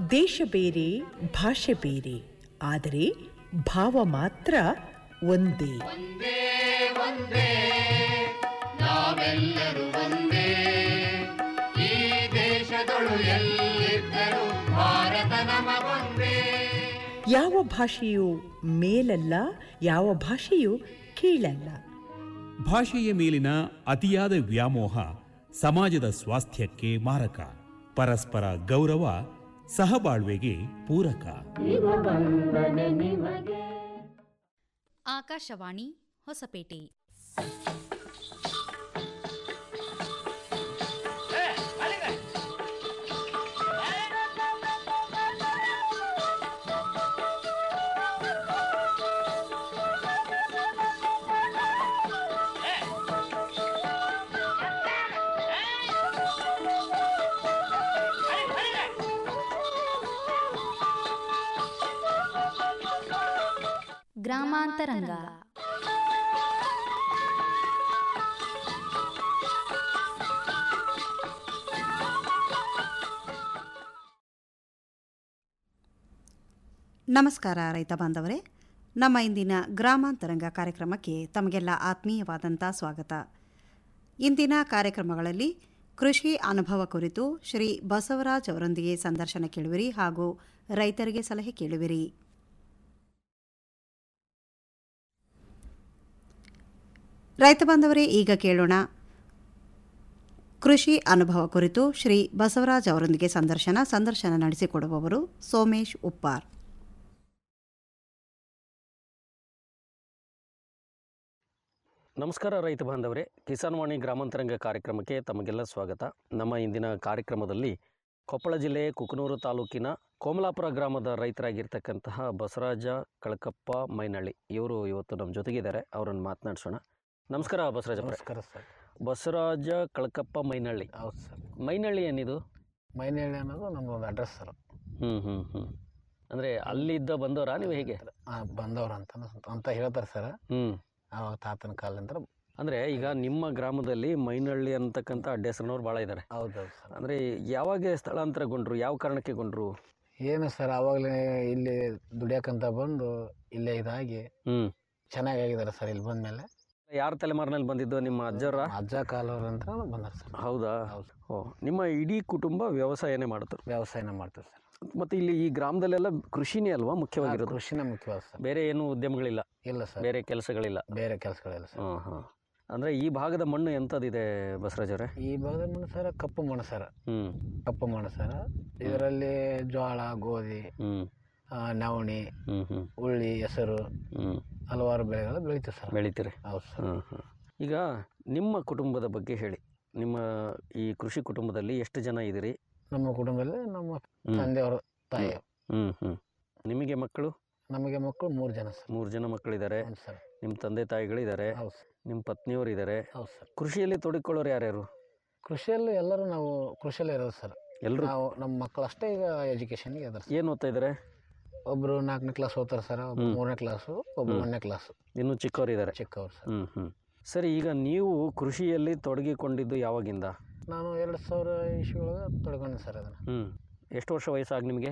ದೇಶ ಬೇರೆ ಭಾಷೆ ಬೇರೆ ಆದರೆ ಭಾವ ಮಾತ್ರ ಒಂದೇ ಒಂದೇ ಒಂದೇ ನಾವೆಲ್ಲರೂ ಒಂದೇ ಈ ದೇಶದೊಳು ಎಲ್ಲಿದ್ದರೂ ಭಾರತ ನಮಗೊಂದೇ ಯಾವ ಭಾಷೆಯು ಮೇಲಲ್ಲ ಯಾವ ಭಾಷೆಯು ಕೀಳಲ್ಲ ಭಾಷೆಯ ಮೇಲಿನ ಅತಿಯಾದ ವ್ಯಾಮೋಹ ಸಮಾಜದ ಸ್ವಾಸ್ಥ್ಯಕ್ಕೆ ಮಾರಕ ಪರಸ್ಪರ ಗೌರವ ಸಹಬಾಳ್ವೆಗೆ ಪೂರಕ ಆಕಾಶವಾಣಿ ಹೊಸಪೇಟೆ ಗ್ರಾಮಾಂತರಂಗ ನಮಸ್ಕಾರ ರೈತ ಬಾಂಧವರೇ ನಮ್ಮ ಇಂದಿನ ಗ್ರಾಮಾಂತರಂಗ ಕಾರ್ಯಕ್ರಮಕ್ಕೆ ತಮಗೆಲ್ಲ ಆತ್ಮೀಯವಾದಂಥ ಸ್ವಾಗತ ಇಂದಿನ ಕಾರ್ಯಕ್ರಮಗಳಲ್ಲಿ ಕೃಷಿ ಅನುಭವ ಕುರಿತು ಶ್ರೀ ಬಸವರಾಜ್ ಅವರೊಂದಿಗೆ ಸಂದರ್ಶನ ಕೇಳುವಿರಿ ಹಾಗೂ ರೈತರಿಗೆ ಸಲಹೆ ಕೇಳುವಿರಿ ರೈತ ಬಾಂಧವರೇ ಈಗ ಕೇಳೋಣ ಕೃಷಿ ಅನುಭವ ಕುರಿತು ಶ್ರೀ ಬಸವರಾಜ್ ಅವರೊಂದಿಗೆ ಸಂದರ್ಶನ ಸಂದರ್ಶನ ನಡೆಸಿಕೊಡುವವರು ಸೋಮೇಶ್ ಉಪ್ಪಾರ್ ನಮಸ್ಕಾರ ರೈತ ಬಾಂಧವರೇ ಕಿಸಾನ್ ವಾಣಿ ಗ್ರಾಮಾಂತರಂಗ ಕಾರ್ಯಕ್ರಮಕ್ಕೆ ತಮಗೆಲ್ಲ ಸ್ವಾಗತ ನಮ್ಮ ಇಂದಿನ ಕಾರ್ಯಕ್ರಮದಲ್ಲಿ ಕೊಪ್ಪಳ ಜಿಲ್ಲೆ ಕುಕನೂರು ತಾಲೂಕಿನ ಕೋಮಲಾಪುರ ಗ್ರಾಮದ ರೈತರಾಗಿರ್ತಕ್ಕಂತಹ ಬಸವರಾಜ ಕಳಕಪ್ಪ ಮೈನಳ್ಳಿ ಇವರು ಇವತ್ತು ನಮ್ಮ ಜೊತೆಗಿದ್ದಾರೆ ಅವರನ್ನು ಮಾತನಾಡಿಸೋಣ ನಮಸ್ಕಾರ ಬಸವರಾಜ ನಮಸ್ಕಾರ ಸರ್ ಬಸವರಾಜ ಕಳಕಪ್ಪ ಮೈನಳ್ಳಿ ಹೌದು ಸರ್ ಮೈನಳ್ಳಿ ಏನಿದು ಮೈನೇಳಿ ಅನ್ನೋದು ನಮ್ಮದೊಂದು ಅಡ್ರೆಸ್ ಸರ್ ಹ್ಞೂ ಹ್ಞೂ ಹ್ಞೂ ಅಂದರೆ ಅಲ್ಲಿದ್ದ ಬಂದವರಾ ನೀವು ಹೇಗೆ ಬಂದವ್ರು ಅಂತ ಅಂತ ಹೇಳ್ತಾರೆ ಸರ್ ಹ್ಞೂ ಅವಾಗ ತಾತನ ಕಾಲದಿಂದ ಅಂದರೆ ಈಗ ನಿಮ್ಮ ಗ್ರಾಮದಲ್ಲಿ ಮೈನಳ್ಳಿ ಅಂತಕ್ಕಂಥ ಅಡ್ಡೆಸರನವ್ರು ಭಾಳ ಇದ್ದಾರೆ ಹೌದೌದು ಸರ್ ಅಂದರೆ ಯಾವಾಗ ಸ್ಥಳಾಂತರಗೊಂಡ್ರು ಯಾವ ಕಾರಣಕ್ಕೆ ಗೊಂಡ್ರು ಏನು ಸರ್ ಅವಾಗಲೇ ಇಲ್ಲಿ ದುಡಿಯೋಕ್ಕಂತ ಬಂದು ಇಲ್ಲೇ ಇದಾಗಿ ಹ್ಞೂ ಚೆನ್ನಾಗಾಗಿದ್ದಾರೆ ಸರ್ ಇಲ್ಲಿ ಬಂದಮೇಲೆ ಯಾರ ತಲೆಮಾರಿನಲ್ಲಿ ಬಂದಿದ್ದು ನಿಮ್ಮ ಅಜ್ಜರ ಅಜ್ಜ ಕಾಲವ್ರು ಅಂತ ಬಂದಾರ ಸರ್ ಹೌದಾ ಹೌದು ಓ ನಿಮ್ಮ ಇಡೀ ಕುಟುಂಬ ವ್ಯವಸಾಯನೇ ಮಾಡ್ತಾರೆ ವ್ಯವಸಾಯನ ಮಾಡ್ತೀವಿ ಸರ್ ಮತ್ತು ಇಲ್ಲಿ ಈ ಗ್ರಾಮದಲ್ಲೆಲ್ಲ ಕೃಷಿನೇ ಅಲ್ವಾ ಆ, ಮುಖ್ಯವಾಗಿರೋದು ಕೃಷಿನೇ ಮುಖ್ಯವಾದ ಸರ್ ಬೇರೆ ಏನು ಉದ್ಯಮಗಳಿಲ್ಲ ಇಲ್ಲ ಸರ್ ಬೇರೆ ಕೆಲಸಗಳಿಲ್ಲ ಬೇರೆ ಕೆಲಸಗಳಿಲ್ಲ ಸರ್ ಹಾಂ ಹಾಂ ಅಂದರೆ ಈ ಭಾಗದ ಮಣ್ಣು ಎಂಥದ್ದಿದೆ ಬಸವರಾಜ್ ಅವರೇ ಈ ಭಾಗದ ಮಣ್ಣು ಸರ್ ಕಪ್ಪು ಮಣ್ಣು ಸರ್ ಹ್ಞೂ ಕಪ್ಪು ಮಣ್ಣು ಸರ್ ಇದರಲ್ಲಿ ಜೋಳ ಗೋಧಿ ಹ್ಞೂ ಆ, ನವಣಿ ಹ್ಞೂ ಹ್ಞೂ ಉಳ್ಳಿ ಹೆಸರು ಹ್ಞೂ ಹಲವಾರು ಬೆಳೆಗಳು ಬೆಳಿತೀವಿ ಸರ್ ಬೆಳಿತೀರಿ ಹೌದು ಸರ್ ಹಾಂ ಹಾಂ ಈಗ ನಿಮ್ಮ ಕುಟುಂಬದ ಬಗ್ಗೆ ಹೇಳಿ ನಿಮ್ಮ ಈ ಕೃಷಿ ಕುಟುಂಬದಲ್ಲಿ ಎಷ್ಟು ಜನ ಇದ್ದೀರಿ ನಮ್ಮ ಕುಟುಂಬದಲ್ಲಿ ನಮ್ಮ ಹ್ಮ್. ತಂದೆಯವರು ತಾಯಿ ಹ್ಞೂ ಹ್ಞೂ ನಿಮಗೆ ಮಕ್ಕಳು ನಮಗೆ ಮಕ್ಕಳು ಮೂರು ಜನ ಸರ್ ಮೂರು ಜನ ಮಕ್ಕಳಿದ್ದಾರೆ ಹೌದು ಸರ್ ನಿಮ್ಮ ತಂದೆ ತಾಯಿಗಳಿದ್ದಾರೆ ಹೌದು ಸರ್ ನಿಮ್ಮ ಪತ್ನಿಯವರು ಇದ್ದಾರೆ ಹೌದು ಸರ್ ಕೃಷಿಯಲ್ಲಿ ತೊಡಗಿಕೊಳ್ಳೋರು ಯಾರ್ಯಾರು ಕೃಷಿಯಲ್ಲಿ ಎಲ್ಲರೂ ನಾವು ಕೃಷಿಯಲ್ಲೇ ಇರೋದು ಸರ್ ಎಲ್ಲರೂ ನಾವು ನಮ್ಮ ಮಕ್ಕಳು ಅಷ್ಟೇ ಈಗ ಎಜುಕೇಷನ್ಗೆ ಇದಾರೆ ಸರ್ ಏನು ಓದ್ತಾ ಇದ್ದಾರೆ ಒಬ್ಬರು ನಾಲ್ಕನೇ ಕ್ಲಾಸ್ ಓದ್ತಾರೆ ಸರ್ ಒಬ್ರು ಹ್ಮ್. ಮೂರನೇ ಕ್ಲಾಸು ಒಬ್ರು ಹ್ಮ್. ಒಂದನೇ ಕ್ಲಾಸು ಇನ್ನೂ ಚಿಕ್ಕವರಿದ್ದಾರೆ ಚಿಕ್ಕವ್ರು ಸರ್ ಹ್ಞೂ ಹ್ಞೂ ಸರಿ ಈಗ ನೀವು ಕೃಷಿಯಲ್ಲಿ ತೊಡಗಿಕೊಂಡಿದ್ದು ಯಾವಾಗಿಂದ ನಾನು ಎರಡು ಸಾವಿರ ಇಸ್ವಿ ಒಳಗೆ ತೊಡ್ಕೊಂಡೆ ಸರ್ ಅದನ್ನು ಹ್ಞೂ ಎಷ್ಟು ವರ್ಷ ವಯಸ್ಸಾಗಿ ನಿಮಗೆ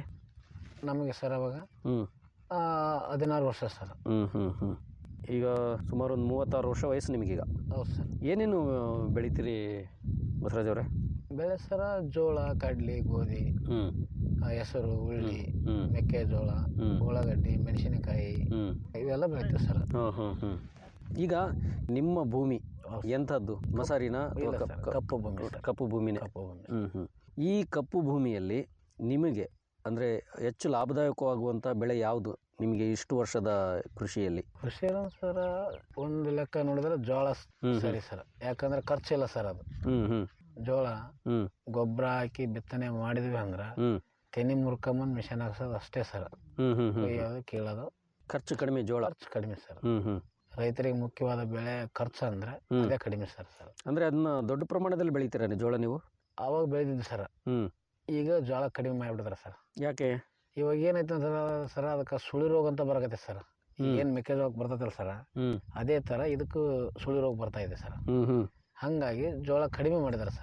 ನಮಗೆ ಸರ್ ಅವಾಗ ಹ್ಞೂ ಆ, ಹದಿನಾರು ವರ್ಷ ಸರ್ ಹ್ಞೂ ಹ್ಞೂ ಹ್ಞೂ ಈಗ ಸುಮಾರು ಒಂದು ಮೂವತ್ತಾರು ವರ್ಷ ವಯಸ್ಸು ನಿಮಗೀಗ ಹೌದು ಸರ್ ಏನೇನು ಬೆಳಿತೀರಿ ಬಸವರಾಜ್ ಅವರೇ ಬೆಳೆ ಸರ ಜೋಳ ಕಡ್ಲಿ ಗೋಧಿ ಹ್ಞೂ ಆ, ಹೆಸರು ಉಳ್ಳಿ ಹ್ಞೂ ಮೆಕ್ಕೆಜೋಳ ಹ್ಞೂ ಉಳ್ಳಾಗಡ್ಡಿ ಮೆಣಸಿನಕಾಯಿ ಹ್ಞೂ ಇವೆಲ್ಲ ಬೆಳಿತೀವಿ ಸರ್ ಹಾಂ ಹಾಂ ಹ್ಞೂ ಈಗ ನಿಮ್ಮ ಭೂಮಿ ಹೌದು. ಎಂಥದ್ದು ಮಸಾರಿನ ಅಥವಾ ಇಲ್ಲ ಕಪ್- ಸರ್, ಕಪ್- ಕಪ್ಪು ಭೂಮಿ ಸರ್. ಕಪ್ಪು ಭೂಮಿನೇ ಕಪ್ಪು ಭೂಮಿ ಹ್ಞೂ ಹ್ಞೂ ಈ ಕಪ್ಪು ಭೂಮಿಯಲ್ಲಿ ನಿಮಗೆ ಅಂದರೆ ಹೆಚ್ಚು ಲಾಭದಾಯಕವಾಗುವಂಥ ಬೆಳೆ ಯಾವುದು ನಿಮಗೆ ಇಷ್ಟು ವರ್ಷದ ಕೃಷಿಯಲ್ಲಿ ಕೃಷಿ ಸರ್ ಒಂದು ಲೆಕ್ಕ ನೋಡಿದ್ರೆ ಜೋಳ ಸ್- ಹ್ಮ್, ಸರಿ ಸರ್ ಯಾಕಂದ್ರೆ ಖರ್ಚಿಲ್ಲ ಸರ್ ಅದು ಹ್ಞೂ ಹ್ಞೂ ಜೋಳ ಹ್ಞೂ ಗೊಬ್ಬರ ಹಾಕಿ ಬಿತ್ತನೆ ಮಾಡಿದ್ವಿ ಅಂದ್ರೆ ಹ್ಞೂ ತೆನಿ ಮುರ್ಕೊಂಬಂದು ಮಿಷನ್ ಹಾಕ್ಸೋದು ಅಷ್ಟೇ ಸರ್ ಹ್ಞೂ ಹ್ಞೂ ಹ್ಞೂ ಕೊಯ್ಯೋದು ಕೀಳೋದು ಖರ್ಚು ಕಡಿಮೆ ಜೋಳ ಖರ್ಚು ಕಡಿಮೆ ಸರ್ ಹ್ಞೂ ಹ್ಞೂ ರೈತರಿಗೆ ಮುಖ್ಯವಾದ ಬೆಳೆ ಖರ್ಚು ಅಂದ್ರೆ ಹ್ಮ್. ಅದೇ ಕಡಿಮೆ ಸರ್ ಸರ್ ಅಂದರೆ ಅದನ್ನ ದೊಡ್ಡ ಪ್ರಮಾಣದಲ್ಲಿ ಬೆಳಿತೀರಾ ನೀವು ಜೋಳ ನೀವು ಅವಾಗ ಬೆಳೆದಿದ್ದು ಸರ್ ಹ್ಞೂ ಈಗ ಜೋಳ ಕಡಿಮೆ ಮಾಡಿಬಿಡ್ತಾರೆ ಸರ್ ಯಾಕೆ ಇವಾಗ ಏನೈತೆ ಅಂತ ಸರ್ ಅದಕ್ಕೆ ಸುಳಿ ರೋಗ ಅಂತ ಬರಕತ್ತೆ ಸರ್ ಹ್ಮ್. ಏನು ಮೆಕ್ಕೆಜೋಳ ಬರ್ತೈತಲ್ಲ ಸರ್ ಹ್ಞೂ ಅದೇ ಥರ ಇದಕ್ಕೂ ಸುಳಿ ರೋಗ ಬರ್ತಾ ಇದೆ ಸರ್ ಹ್ಞೂ ಹ್ಞೂ ಹಾಗಾಗಿ ಜೋಳ ಕಡಿಮೆ ಮಾಡಿದ್ದಾರೆ ಸರ್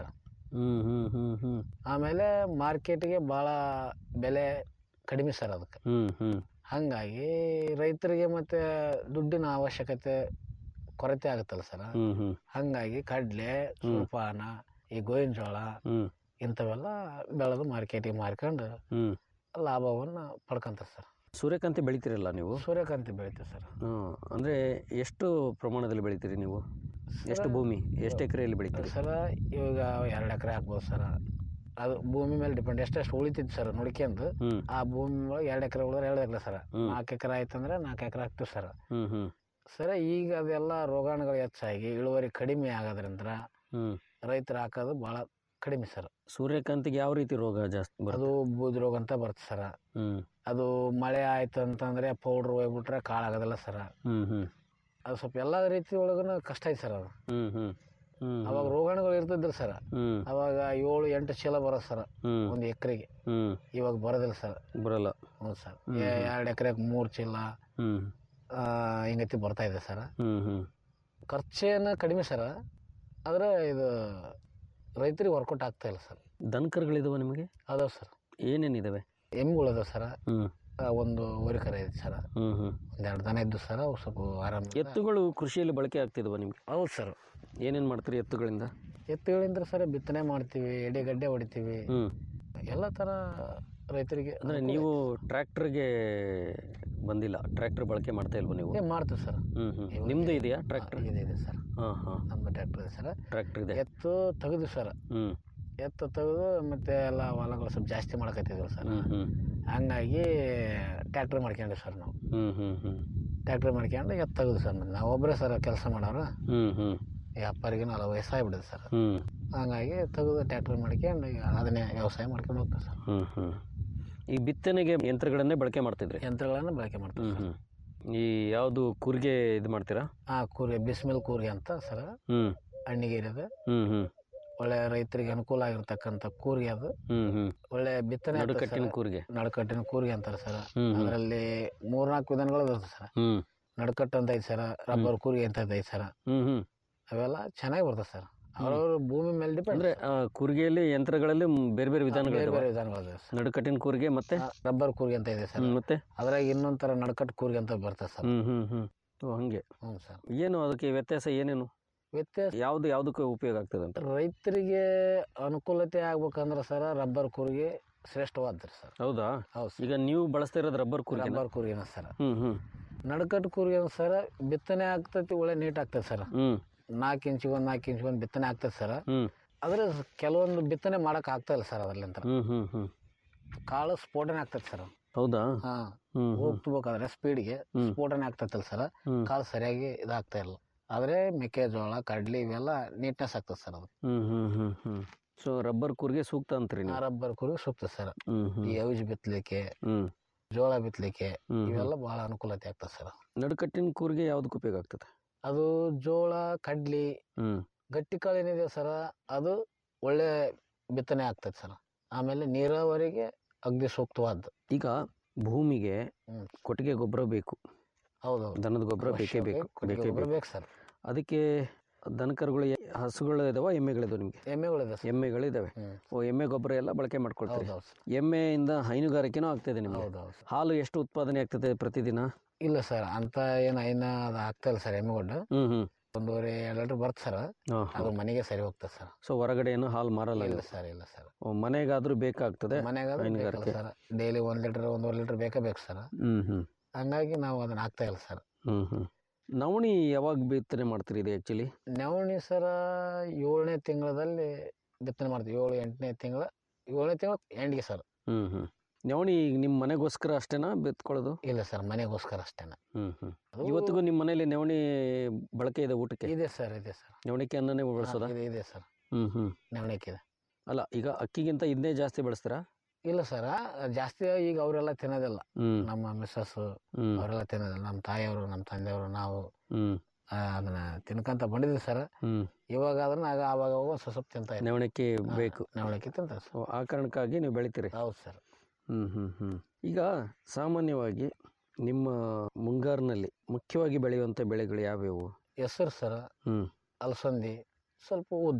ಹ್ಮ್ ಹ್ಮ್ ಹ್ಮ್ ಹ್ಮ್ ಆಮೇಲೆ ಮಾರ್ಕೆಟ್ಗೆ ಭಾಳ ಬೆಲೆ ಕಡಿಮೆ ಸರ್ ಅದಕ್ಕೆ ಹ್ಮ್ ಹ್ಮ್ ಹಾಗಾಗಿ ರೈತರಿಗೆ ಮತ್ತು ದುಡ್ಡಿನ ಅವಶ್ಯಕತೆ ಕೊರತೆ ಆಗುತ್ತಲ್ಲ ಸರ್ ಹ್ಮ್ ಹ್ಮ್ ಹಾಗಾಗಿ ಕಡಲೆ ಸೂರ್ಪಾನ ಈ ಗೋವಿನ ಜೋಳ ಹ್ಮ್ ಇಂಥವೆಲ್ಲ ಬೆಳೆದು ಮಾರ್ಕೆಟಿಗೆ ಮಾರ್ಕೊಂಡು ಹ್ಮ್ ಲಾಭವನ್ನು ಪಡ್ಕೊಂತಾರೆ ಸರ್ ಸೂರ್ಯಕಾಂತಿ ಬೆಳಿತೀರಲ್ಲ ನೀವು ಸೂರ್ಯಕಾಂತಿ ಬೆಳಿತೀವಿ ಸರ್ ಹ್ಮ್. ಅಂದ್ರೆ ಎಷ್ಟು ಪ್ರಮಾಣದಲ್ಲಿ ಬೆಳಿತೀರಿ ನೀವು ಎಷ್ಟು ಭೂಮಿ ಎಷ್ಟು ಎಕರೆಯಲ್ಲಿ ಬೆಳಿತೀರಿ ಸರ ಇವಾಗ ಎರಡು ಎಕರೆ ಹಾಕ್ಬೋದು ಸರ್ ಅದು ಭೂಮಿ ಮೇಲೆ ಡಿಪೆಂಡ್ ಎಷ್ಟೆಷ್ಟು ಉಳಿತಿತ್ತು ಸರ್ ನೋಡ್ಕೊಂಡು ಹ್ಮ್ ಆ ಭೂಮಿ ಒಳಗೆ ಎರಡು ಎಕರೆ ಉಳಿದ್ರೆ ಎರಡು ಎಕರೆ ಸರ್ ಹ್ಮ್. ನಾಲ್ಕು ಎಕರೆ ಆಯ್ತಂದ್ರೆ ನಾಲ್ಕು ಎಕರೆ ಹಾಕ್ತೀವಿ ಸರ್ ಹ್ಮ್ ಹ್ಮ್ ಸರ್ ಈಗ ಅದೆಲ್ಲ ರೋಗಾಣುಗಳು ಹೆಚ್ಚಾಗಿ ಇಳುವರಿ ಕಡಿಮೆ ಆಗೋದ್ರಿಂದ ಹ್ಮ್ ರೈತರು ಹಾಕೋದು ಭಾಳ ಕಡಿಮೆ ಸರ್ ಸೂರ್ಯಕಾಂತಿಗೆ ಯಾವ ರೀತಿ ರೋಗ ಜಾಸ್ತಿ ಅದು ಬರೋದು ಬೂದಿ ರೋಗ ಅಂತ ಬರುತ್ತೆ ಸರ್ ಹ್ಮ್ ಅದು ಮಳೆ ಆಯ್ತು ಅಂತಂದ್ರೆ ಪೌಡ್ರ್ ಹೋಗ್ಬಿಟ್ರೆ ಕಾಳಾಗೋದಿಲ್ಲ ಸರ್ ಹ್ಮ್ ಹ್ಮ್ ಅದು ಸ್ವಲ್ಪ ಎಲ್ಲ ರೀತಿ ಒಳಗೂ ಕಷ್ಟ ಐತೆ ಸರ್ ಅದು ಹ್ಮ್ ಹ್ಮ್ ಹ್ಮ್ ಅವಾಗ ರೋಗಾಣುಗಳು ಇರ್ತಿದ್ರು ಸರ್ ಹ್ಮ್ ಅವಾಗ ಏಳು ಎಂಟು ಚೀಲ ಬರೋದು ಸರ್ ಹ್ಮ್ ಒಂದು ಎಕರೆಗೆ ಹ್ಮ್ ಇವಾಗ ಬರೋದಿಲ್ಲ ಸರ್ ಬರಲ್ಲ ಹ್ಞೂ ಸರ್ ಎರಡು ಎಕರೆಗೆ ಮೂರು ಚೀಲ ಹ್ಮ್ ಆ, ಹಿಂಗತಿ ಬರ್ತಾ ಇದೆ ಸರ್ ಹ್ಮ್ ಹ್ಮ್ ಖರ್ಚೇನು ಕಡಿಮೆ ಸರ್ ಆದರೆ ಇದು ರೈತರಿಗೆ ವರ್ಕೌಟ್ ಆಗ್ತಾ ಇಲ್ಲ ಸರ್ ದನಕರುಗಳಿದಾವ ನಿಮಗೆ ಅದಾವ ಸರ್ ಏನೇನಿದಾವೆ ಎಮ್ಮೆಗಳು ಅದಾವ ಸರ್ ಹ್ಮ್ ಆ, ಒಂದು ಕರೆ ಐತೆ ಸರ್ ಹ್ಮ್ ಹ್ಮ್ ಒಂದೆರಡು ದನ ಇದ್ದು ಸರ್ ಅವು ಸ್ವಲ್ಪ ಆರಾಮ ಎತ್ತುಗಳು ಕೃಷಿಯಲ್ಲಿ ಬಳಕೆ ಆಗ್ತಿದ್ವ ನಿಮ್ಗೆ ಹೌದು ಸರ್ ಏನೇನ್ ಮಾಡ್ತೀರಿ ಎತ್ತುಗಳಿಂದ ಎತ್ತುಗಳಿಂದ ಸರ್ ಬಿತ್ತನೆ ಮಾಡ್ತೀವಿ ಎಡೆಗಡ್ಡೆ ಹೊಡಿತೀವಿ ಹ್ಮ್ ಎಲ್ಲ ಥರ ರೈತರಿಗೆ ಅಂದ್ರೆ ನೀವು ಟ್ರ್ಯಾಕ್ಟರ್ಗೆ ಬಂದಿಲ್ಲ ಟ್ರ್ಯಾಕ್ಟರ್ ಬಳಕೆ ಮಾಡ್ತಾ ಇಲ್ವಾ ನೀವು ಏ ಮಾಡ್ತೀವಿ ಸರ್ ಹ್ಮ್ ಹ್ಮ್ ನಿಮ್ದು ಇದೆಯಾ ಟ್ರ್ಯಾಕ್ಟರ್ ಇದೆ ಇದೆ ಸರ್ ಹಾ ಹಾ ನಮ್ಮದು ಟ್ರ್ಯಾಕ್ಟರ್ ಇದೆ ಸರ್ ಟ್ರ್ಯಾಕ್ಟರ್ ಇದೆ ಎತ್ತು ತೆಗೆದು ಸರ್ ಹ್ಮ್ ಎತ್ತು ತೆಗೆದು ಮತ್ತೆ ಎಲ್ಲ ಹೊಲಗಳು ಸ್ವಲ್ಪ ಜಾಸ್ತಿ ಮಾಡಕತ್ತಿದ್ವಿ ಸರ್ ಹ್ಮ್ ಹ್ಮ್ ಹಂಗಾಗಿ ಟ್ಯಾಕ್ಟ್ರ್ ಮಾಡ್ಕೊಂಡ್ವಿ ಸರ್ ನಾವು ಹ್ಮ್ ಹ್ಮ್ ಹ್ಮ್ ಟ್ಯಾಕ್ಟ್ರ್ ಮಾಡ್ಕೊಂಡು ಎತ್ತು ತೆಗೆದು ಸರ್ ನಾವು ಒಬ್ಬರೇ ಸರ್ ಕೆಲಸ ಮಾಡೋರು ಹ್ಮ್ ಹ್ಮ್ ಈ ಅಪ್ಪರಿಗೆ ನಾಲ್ಕು ವಯಸ್ಸಾಗ್ಬಿಟ್ಟಿದೆ ಸರ್ ಹ್ಮ್ ಹಂಗಾಗಿ ತೆಗೆದು ಟ್ಯಾಕ್ಟ್ರ್ ಮಾಡ್ಕೊಂಡು ಈಗ ಅದನ್ನೇ ವ್ಯವಸಾಯ ಮಾಡ್ಕೊಂಡು ಹೋಗ್ತೀವಿ ಸರ್ ಹ್ಮ್ ಹ್ಮ್ ಈ ಬಿತ್ತನೆಗೆ ಯಂತ್ರಗಳನ್ನೇ ಬಳಕೆ ಮಾಡ್ತಿದ್ರಿ ಯಂತ್ರಗಳನ್ನು ಬಳಕೆ ಮಾಡ್ತೀವಿ ಹ್ಮ್ ಸರ್ ಹ್ಮ್ ಈ ಯಾವುದು ಕೂರ್ಗೆ ಇದು ಮಾಡ್ತೀರಾ ಆ ಕೂರಿ ಬಿಸಿಮಿಲ್ ಕೂರಿ ಅಂತ ಸರ್ ಹ್ಮ್ ಅಣ್ಣಿಗೇರಿದೆ ಹ್ಮ್ ಹ್ಮ್ ಒಳ್ಳೆ ರೈತರಿಗೆ ಅನುಕೂಲ ಆಗಿರ್ತಕ್ಕಂಥ ಕೂರಿ ಅದು ಹ್ಮ್ ಹ್ಮ್ ಒಳ್ಳೆ ಬಿತ್ತನೆ ಆಗ್ತದೆ ನಡುಕಟ್ಟಿನ ಸರ್. ಕೂರ್ಗೆ ನಡುಕಟ್ಟಿನ ಕೂರಿಗೆ ಅಂತಾರೆ ಸರ್ ಹ್ಮ್ ಹ್ಮ್ ಅದರಲ್ಲಿ ಮೂರ್ನಾಲ್ಕು ವಿಧಾನಗಳು ಇರ್ತದೆ ಸರ್ ಹ್ಮ್ ನಡುಕಟ್ಟು ಅಂತ ಐತೆ ಸರ್ ರಬ್ಬರ್ ಕೂರಿಗೆ ಅಂತ ಐತೆ ಸರ್ ಹ್ಮ್ ಹ್ಮ್ ಅವೆಲ್ಲ ಚೆನ್ನಾಗಿ ಬರ್ತದೆ ಸರ್ ಅವ್ರವ್ರ ಭೂಮಿ ಮೇಲೆ ಡಿಪೆಂಡ್ ಅಂದ್ರೆ ಆ, ಕೂರ್ಗೆಯಲ್ಲಿ ಯಂತ್ರಗಳಲ್ಲಿ ಮ್, ಬೇರೆ ಬೇರೆ ಬೇರೆ ವಿಧಾನಗಳಿದಾವೆ ಬೇರೆ ವಿಧಾನಗಳಿದೆ ಸರ್ ನಡುಕಟ್ಟಿನ ಕೂರ್ಗೆ ಮತ್ತೆ ರಬ್ಬರ್ ಕೂರಿಗೆ ಅಂತ ಇದೆ ಸರ್ ಹ್ಮ್, ಮತ್ತೆ ಅದ್ರಾಗ ಇನ್ನೊಂದ್ ತರ ನಡುಕಟ್ಟು ಕೂರಿಗೆ ಅಂತ ಬರ್ತದೆ ಸರ್ ಹ್ಮ್ ಹ್ಮ್ ಹ್ಮ್ ಓ ಹಂಗೆ ಹ್ಞೂ ಸರ್ ಏನು ಅದಕ್ಕೆ ವ್ಯತ್ಯಾಸ ಏನೇನು ವ್ಯತ್ಯಾಸ ಯಾವ್ದು ಯಾವ್ದಕ್ಕೆ ಉಪಯೋಗ ಆಗ್ತದೆ ಅಂತ ರೈತರಿಗೆ ಅನುಕೂಲತೆ ಆಗ್ಬೇಕಂದ್ರೆ ಸರ್ ರಬ್ಬರ್ ಕೂರಿಗೆ ಶ್ರೇಷ್ಠವಾದ್ರಿ ಸರ್ ಹೌದಾ ಹೌದು ಸರ್ ಈಗ ನೀವು ಬಳಸ್ತಾ ಇರೋದು ರಬ್ಬರ್ ಕೂರ್ಗೆ ರಬ್ಬರ್ ಕೂರಿಗೆನ ಸರ್ ಹ್ಮ್ ಹ್ಮ್ ನಡುಕಟ್ಟು ಕೂರಿಗೆ ಸರ್ ಬಿತ್ತನೆ ಆಗ್ತೈತಿ ಒಳ್ಳೆ ನೀಟ್ ಆಗ್ತದೆ ಸರ್ ಹ್ಮ್ ನಾಲ್ಕು ಇಂಚಿಗೆ ಒಂದು ನಾಲ್ಕು ಇಂಚಿಗೆ ಒಂದು ಬಿತ್ತನೆ ಆಗ್ತದೆ ಸರ್ ಹ್ಮ್ ಆದ್ರೆ ಕೆಲವೊಂದು ಬಿತ್ತನೆ ಮಾಡಕ್ ಆಗ್ತಾ ಇಲ್ಲ ಸರ್ ಅದ್ರಲ್ಲಿಂದ ಹ್ಮ್ ಹ್ಮ್ ಹ್ಮ್ ಕಾಳು ಸ್ಫೋಟನೆ ಆಗ್ತದೆ ಸರ್ ಹೌದಾ ಹಾ ಹ್ಮ್ ಹ್ಮ್ ಹೋಗ್ತಿರ್ಬೇಕಾದ್ರೆ ಸ್ಪೀಡ್ಗೆ ಹ್ಮ್. ಸ್ಫೋಟನೆ ಆಗ್ತೈತಲ್ಲ ಸರ್ ಹ್ಮ್ ಕಾಳು ಸರಿಯಾಗಿ ಇದಾಗ್ತಾ ಇಲ್ಲ ಆದ್ರೆ ಮೆಕ್ಕೆಜೋಳ ಕಡ್ಲಿ ಇವೆಲ್ಲ ನೀಟ್ನೆಸ್ ಆಗ್ತದೆ ಸರ್ ಅದು ಹ್ಮ್ ಹ್ಮ್ ಹ್ಮ್ ಹ್ಮ್ ಸೊ ರಬ್ಬರ್ ಕೂರ್ಗೆ ಸೂಕ್ತ ಅಂತೀರಿ ಆ ನೀವು ರಬ್ಬರ್ ಕುರಿ ಸೂಕ್ತ ಸರ್ ಹ್ಮ್ ಹ್ಮ್ ಈ ಔಷ್ ಬಿತ್ತಲಿಕ್ಕೆ ಹ್ಮ್ ಜೋಳ ಬಿತ್ತಲಿಕ್ಕೆ ಹ್ಮ್ ಹ್ಮ್. ಇವೆಲ್ಲ ಬಹಳ ಅನುಕೂಲತೆ ಆಗ್ತದೆ ಸರ್ ನಡುಕಟ್ಟಿನ ಕೂರ್ಗೆ ಯಾವ್ದಕ್ಕೆ ಉಪಯೋಗ ಆಗ್ತದೆ ಅದು ಜೋಳ ಕಡ್ಲಿ ಹ್ಮ್ ಗಟ್ಟಿ ಕಾಳು ಏನಿದೆ ಸರ್ ಅದು ಒಳ್ಳೆ ಬಿತ್ತನೆ ಆಗ್ತದೆ ಸರ್ ಆಮೇಲೆ ನೀರಾವರಿಗೆ ಅಗ್ದಿ ಸೂಕ್ತವಾದ್ದು ಈಗ ಭೂಮಿಗೆ ಹ್ಮ್. ಕೊಟ್ಟಿಗೆ ಗೊಬ್ಬರ ಬೇಕು ಹೌದು ದನದ ಗೊಬ್ಬರ ಬೇಕೇ ಬೇಕು ಬೇಕೇ ಬೇಕು ಬೇಕು ಸರ್ ಅದಕ್ಕೆ ದನಕರುಗಳು ಎ- ಹಸುಗಳು ಇದಾವ ಎಮ್ಮೆಗಳಿದಾವೆ ನಿಮಗೆ ಎಮ್ಮೆಗಳಿದೆ ಸರ್ ಎಮ್ಮೆಗಳಿದಾವೆ ಹ್ಮ್ ಓ ಎಮ್ಮೆ ಗೊಬ್ಬರ ಎಲ್ಲ ಬಳಕೆ ಮಾಡ್ಕೊಳ್ತೀರಿ ಹೌದು ಸರ್ ಎಮ್ಮೆಯಿಂದ ಹೈನುಗಾರಿಕೆನೂ ಆಗ್ತದೆ ನಿಮಗೆ ಹೌದು ಹೌದು ಸರ್ ಹಾಲು ಎಷ್ಟು ಉತ್ಪಾದನೆ ಆಗ್ತದೆ ಪ್ರತಿದಿನ ಇಲ್ಲ ಸರ್ ಅಂತ ಏನು ಐನ ಅದು ಆಗ್ತಾ ಇಲ್ಲ ಸರ್ ಎಮ್ಮೆಗೊಡ್ಡು ಹ್ಮ್ ಹ್ಮ್ ಒಂದೂವರೆ ಎರಡು ಲೀಟ್ರ್ ಬರುತ್ತೆ ಸರ್ ಅದು ಮನೆಗೆ ಸರಿ ಹೋಗ್ತದೆ ಸರ್ ಸೊ ಹೊರಗಡೆ ಏನು ಹಾಲು ಮಾರಲ್ಲ ಇಲ್ಲ ನೀವು? ಸರ್ ಇಲ್ಲ ಸರ್ ಓ, ಮನೆಗಾದ್ರೂ ಬೇಕಾಗ್ತದೆ ಮನೆಗಾದ್ರೆ ಬೇಕಲ್ಲ ಹೈನುಗಾರಿಕೆ ಸರ್ ಡೈಲಿ ಒಂದು ಲೀಟ್ರ್ ಒಂದೂವರೆ ಲೀಟ್ರ್ ಬೇಕೇ ಬೇಕು ಸರ್ ಹ್ಮ್ ಹ್ಮ್ ಹಂಗಾಗಿ ನಾವು ಅದನ್ನ ಹಾಕ್ತಾ ಇಲ್ಲ ಸರ್ ಹ್ಮ್ ಹ್ಮ್ ನವಣಿ ಯಾವಾಗ ಬಿತ್ತನೆ ಮಾಡ್ತೀರಿ ಇದು ಆ್ಯಕ್ಚುಲಿ ನವಣಿ ಸರ ಏಳನೇ ತಿಂಗಳಲ್ಲಿ ಬಿತ್ತನೆ ಮಾಡ್ತೀವಿ ಏಳು ಎಂಟನೇ ತಿಂಗಳ ಏಳನೇ ತಿಂಗಳ ಎಂಡ್ಗೆ ಸರ್ ಹ್ಮ್ ಹ್ಮ್ ನವಣಿ ಈಗ ನಿಮ್ಮ ಮನೆಗೋಸ್ಕರ ಅಷ್ಟೇನಾ ಬಿತ್ಕೊಳ್ಳೋದು ಇಲ್ಲ ಸರ್ ಮನೆಗೋಸ್ಕರ ಅಷ್ಟೇನ ಹ್ಮ್ ಹ್ಮ್ ಅದು ಇವತ್ತಿಗೂ ನಿಮ್ಮ ಮನೇಲಿ ನವಣಿ ಬಳಕೆ ಇದೆ ಊಟಕ್ಕೆ ಇದೆ ಸರ್ ಇದೆ ಸರ್ ನವಣಿಕೆ ಅನ್ನನೇ ಬಳಸೋದಾ ಇದೆ ಇದೆ ಸರ್ ಹ್ಮ್ ಹ್ಮ್ ನವಣಿಕೆ ಇದೆ ಅಲ್ಲ ಈಗ ಅಕ್ಕಿಗಿಂತ ಇದನ್ನೇ ಜಾಸ್ತಿ ಬಳಸ್ತೀರಾ ಇಲ್ಲ ಸರ್ ಜಾಸ್ತಿ ಈಗ ಅವರೆಲ್ಲ ತಿನ್ನೋದಿಲ್ಲ ಹ್ಮ್ ನಮ್ಮ ಮಿಸ್ಸಸ್ ಹ್ಮ್ ಅವರೆಲ್ಲ ತಿನ್ನೋದಿಲ್ಲ ನಮ್ಮ ತಾಯಿಯವರು ನಮ್ಮ ತಂದೆಯವರು ನಾವು ಹ್ಮ್ ಆ, ಅದನ್ನ ತಿನ್ಕಂತ ಬಂದಿದ್ದೀವಿ ಸರ್ ಹ್ಮ್ ಇವಾಗ ಅದನ್ನ ಆಗ ಆವಾಗ ಅವಾಗ ಸ್ವಲ್ಪ ಸ್ವಲ್ಪ ತಿಂತ ಇದ್ದೀವಿ. ನವಣಿಕೆ ಹಾ, ಬೇಕು ನವಣಿಕೆ ತಿಂತಾರೆ ಸರ್ ಸೊ ಆ ಕಾರಣಕ್ಕಾಗಿ ನೀವು ಬೆಳಿತೀರಿ ಹೌದು ಸರ್ ಹ್ಮ್ ಹ್ಮ್ ಹ್ಮ್ ಈಗ ಸಾಮಾನ್ಯವಾಗಿ ನಿಮ್ಮ ಮುಂಗಾರಿನಲ್ಲಿ ಮುಖ್ಯವಾಗಿ ಬೆಳೆಯುವಂಥ ಬೆಳೆಗಳು ಯಾವ್ಯಾವು ಹೆಸರು ಸರ ಹ್ಮ್ ಅಲಸಂದಿ ಸ್ವಲ್ಪ ಉದ್ದು ಸರ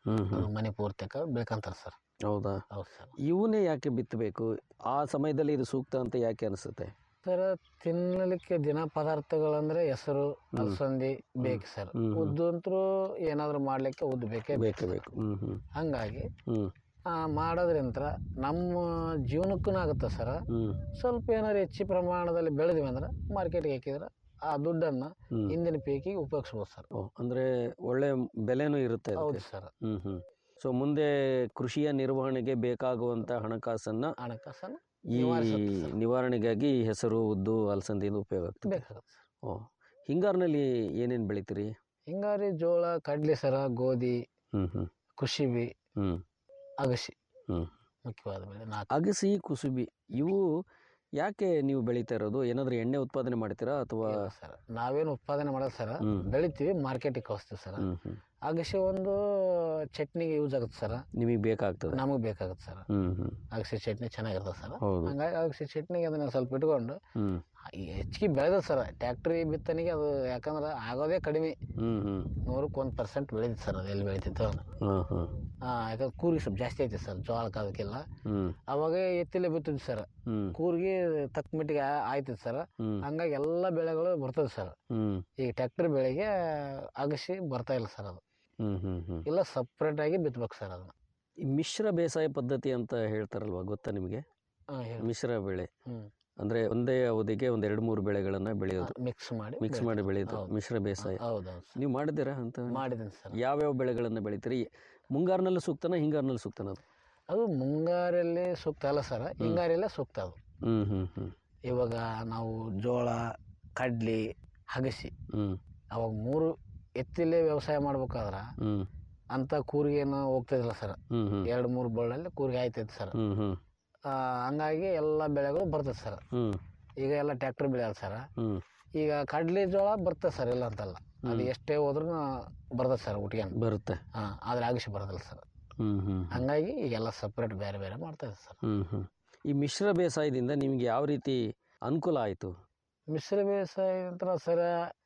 ಹ್ಮ್ ಅದು ಹ್ಮ್ ಮನೆ ಪೂರ್ತಕ ಬೆಳ್ಕೊಂತಾರೆ ಸರ್ ಹೌದಾ ಹೌದು ಸರ್ ಇವನ್ನೇ ಯಾಕೆ ಬಿತ್ತಬೇಕು ಆ ಸಮಯದಲ್ಲಿ ಇದು ಸೂಕ್ತ ಅಂತ ಯಾಕೆ ಅನಿಸುತ್ತೆ ಸರ್ ತಿನ್ನಲಿಕ್ಕೆ ದಿನ ಪದಾರ್ಥಗಳಂದ್ರೆ ಹೆಸರು ಅಲಸಂದಿ ಬೇಕು ಸರ್ ಹ್ಮ್, ಹ್ಮ್. ಉದ್ದು ಅಂತೂ ಏನಾದ್ರು ಮಾಡ್ಲಿಕ್ಕೆ ಉದ್ದು ಬೇಕೇ ಬೇಕೇ ಬೇಕು ಹ್ಮ್ ಹ್ಮ್ ಹಂಗಾಗಿ ಹ್ಮ್ ಆ, ಮಾಡೋದ್ರಿಂದ ನಮ್ಮ ಜೀವನಕ್ಕೂ ಆಗುತ್ತೆ ಸರ್ ಹ್ಮ್ ಸ್ವಲ್ಪ ಏನಾದ್ರು ಹೆಚ್ಚು ಪ್ರಮಾಣದಲ್ಲಿ ಬೆಳೆದ್ವಿ ಅಂದ್ರೆ ಮಾರ್ಕೆಟ್ಗೆ ಹಾಕಿದ್ರೆ ಆ ದುಡ್ಡನ್ನು ಹ್ಮ್ ಹಿಂದಿನ ಪೀಕಿಗೆ ಉಪಯೋಗಿಸ್ಬೋದು ಸರ್ ಓ, ಅಂದ್ರೆ ಒಳ್ಳೆ ಬೆಲೆನೂ ಇರುತ್ತೆ ಹೌದು ಅದಕ್ಕೆ. ಸರ್ ಹ್ಮ್ ಹ್ಮ್ ಸೊ ಮುಂದೆ ಕೃಷಿಯ ನಿರ್ವಹಣೆಗೆ ಬೇಕಾಗುವಂತ ಹಣಕಾಸನ್ನ ಹಣಕಾಸನ್ನು ಈ ನಿವಾರಿಸುತ್ತೆ ಸರ್. ನಿವಾರಣೆಗಾಗಿ ಈ ಹೆಸರು ಉದ್ದು ಅಲಸಂದಿಯಿಂದ ಉಪಯೋಗ ಆಗ್ತದೆ ಬೇಕಾಗುತ್ತೆ ಸರ್ ಓ ಹಿಂಗಾರಿನಲ್ಲಿ ಏನೇನು ಬೆಳಿತೀರಿ ಹಿಂಗಾರಿ ಜೋಳ ಕಡ್ಲೆ ಸರ ಗೋಧಿ ಹ್ಮ್ ಹ್ಮ್ ಕುಶಿಬಿ ಹ್ಮ್ ಅಗಸಿ ಹ್ಮ್ ಮುಖ್ಯವಾದ ಬೆಳೆ ನಾಲ್ಕು ಅಗಸಿ ಕುಸುಬಿ ಇವು ಯಾಕೆ ನೀವು ಬೆಳೀತಾ ಇರೋದು ಏನಾದರೂ ಎಣ್ಣೆ ಉತ್ಪಾದನೆ ಮಾಡ್ತೀರಾ ಅಥವಾ ಇಲ್ಲ ಸರ್ ನಾವೇನು ಉತ್ಪಾದನೆ ಮಾಡೋದು ಸರ್ ಹ್ಮ್. ಬೆಳಿತೀವಿ ಮಾರ್ಕೆಟಿಗೆ ಕಳಿಸ್ತೀವಿ ಸರ್ ಹ್ಮ್ ಹ್ಮ್ ಅಗಸಿ ಒಂದು ಚಟ್ನಿಗೆ ಯೂಸ್ ಆಗುತ್ತೆ ಸರ್ ನಿಮಗೆ ಬೇಕಾಗ್ತದೆ ನಮಗೆ ಬೇಕಾಗುತ್ತೆ ಸರ್ ಹ್ಮ್ ಹ್ಮ್ ಅಗಸಿ ಚಟ್ನಿ ಚೆನ್ನಾಗಿರ್ತದೆ ಸರ್ ಹೌದು ಹಂಗಾಗಿ ಅಗಸಿ ಚಟ್ನಿಗೆ ಅದನ್ನ ಸ್ವಲ್ಪ ಇಟ್ಕೊಂಡು ಹ್ಮ್ ಈ ಹೆಚ್ಚಿಗೆ ಬೆಳೆದ ಸರ್ ಟ್ಯಾಕ್ಟ್ರಿ ಬಿತ್ತನೆಗೆ ಅದು ಯಾಕಂದ್ರೆ ಆಗೋದೇ ಕಡಿಮೆ ಹ್ಮ್ ಹ್ಮ್ ನೂರಕ್ಕೆ ಒಂದು ಪರ್ಸೆಂಟ್ ಬೆಳೀತಿ ಸರ್ ಅದು ಎಲ್ಲಿ ಬೆಳೀತಿತ್ತು ಹಾಂ ಹಾಂ ಯಾಕಂದ್ರೆ ಕೂರಿಗೆ ಸ್ವಲ್ಪ ಜಾಸ್ತಿ ಐತಿ ಸರ್ ಜೋಳಕ್ಕೆ ಅದಕ್ಕೆಲ್ಲ ಹ್ಮ್ ಅವಾಗ ಎತ್ತಿಲೆ ಬಿತ್ತಿದ್ವಿ ಸರ್ ಹ್ಮ್ ಕೂರಿಗೆ ತಕ್ಕ ಮಟ್ಟಿಗೆ ಆಯ್ತದೆ ಸರ್ ಹ್ಮ್ ಹಂಗಾಗಿ ಎಲ್ಲ ಬೆಳೆಗಳು ಬರ್ತದೆ ಸರ್ ಹ್ಮ್ ಈಗ ಟ್ಯಾಕ್ಟ್ರಿ ಬೆಳೆಗೆ ಅಗಸಿ ಬರ್ತಾ ಇಲ್ಲ ಸರ್ ಅದು ಹ್ಮ್ ಹ್ಮ್ ಹ್ಮ್ ಇಲ್ಲ ಸಪ್ರೇಟಾಗಿ ಬಿತ್ತಬೇಕು ಸರ್ ಅದನ್ನ ಈ ಮಿಶ್ರ ಬೇಸಾಯ ಪದ್ಧತಿ ಅಂತ ಹೇಳ್ತಾರಲ್ವಾ ಗೊತ್ತಾ ನಿಮಗೆ ಹಾಂ ಹೇಳಿ ಮಿಶ್ರ ಬೆಳೆ ಹ್ಞೂ ಅಂದ್ರೆ ಒಂದೇ ಅವಧಿಗೆ ಒಂದ್ ಎರಡು ಮೂರು ಬೆಳೆಗಳನ್ನ ಬೆಳೆಯೋದು ಮಿಕ್ಸ್ ಮಾಡಿ ಮಿಕ್ಸ್ ಮಾಡಿ ಬೆಳೆಯೋದು ಹೌದು. ಮಿಶ್ರ ಬೇಸಾಯ ಹೌದೌದು ಸರ್ ನೀವು ಮಾಡಿದ್ದೀರಾ ಅಂತ ಮಾಡಿದ್ದೀನಿ ಸರ್ ಯಾವ್ಯಾವ ಬೆಳೆಗಳನ್ನ ಬೆಳಿತೀರಿ ಮುಂಗಾರಿನಲ್ಲಿ ಸೂಕ್ತನ ಹಿಂಗಾರಿನಲ್ಲಿ ಸೂಕ್ತನ ಅದು ಅದು ಮುಂಗಾರಲ್ಲಿ ಸೂಕ್ತ ಅಲ್ಲ ಸರ್ ಹಿಂಗಾರಲ್ಲೇ ಸೂಕ್ತ ಅದು ಹ್ಮ್ ಹ್ಮ್ ಹ್ಮ್ ಇವಾಗ ನಾವು ಜೋಳ ಕಡ್ಲಿ ಹಗಸಿ ಹ್ಮ್ ಅವಾಗ ಮೂರು ಎತ್ತಿಲೆ ವ್ಯವಸಾಯ ಮಾಡ್ಬೇಕಾದ್ರೆ ಹ್ಮ್ ಅಂತ ಕೂರಿಗೇನು ಹೋಗ್ತಿದಿಲ್ಲ ಸರ್ ಹ್ಮ್ ಹ್ಮ್ ಎರಡು ಮೂರು ಬಳ್ಳಲ್ಲಿ ಕೂರಿಗೆ ಆಯ್ತೈತೆ ಸರ್ ಹ್ಮ್ ಹ್ಮ್ ಆ, ಹಂಗಾಗಿ ಎಲ್ಲ ಬೆಳೆಗಳು ಬರ್ತದೆ ಸರ್ ಹ್ಮ್ ಈಗ ಎಲ್ಲ ಟ್ಯಾಕ್ಟರ್ ಬೆಳೆಯಲ್ಲ ಸರ್ ಹ್ಮ್ ಈಗ ಕಡ್ಲಿ ಜೋಳ ಬರ್ತದೆ ಸರ್ ಇಲ್ಲ ಅಂತಲ್ಲ ಅದು ಹ್ಮ್. ಎಷ್ಟೇ ಹೋದ್ರೂ ಬರ್ತದೆ ಸರ್ ಊಟಿಗೆ ಬರುತ್ತೆ ಹಾಂ ಆದ್ರೆ ಅಗಸಿ ಬರೋದಿಲ್ಲ ಸರ್ ಹ್ಮ್ ಹ್ಮ್ ಹಂಗಾಗಿ ಈಗೆಲ್ಲ ಸಪ್ರೇಟ್ ಬೇರೆ ಬೇರೆ ಮಾಡ್ತಾ ಇದೆ ಸರ್ ಹ್ಮ್ ಹ್ಮ್ ಈ ಮಿಶ್ರ ಬೇಸಾಯದಿಂದ ನಿಮ್ಗೆ ಯಾವ ರೀತಿ ಅನುಕೂಲ ಆಯ್ತು ಮಿಶ್ರ ಬೇಸಾಯ ನಂತರ ಸರ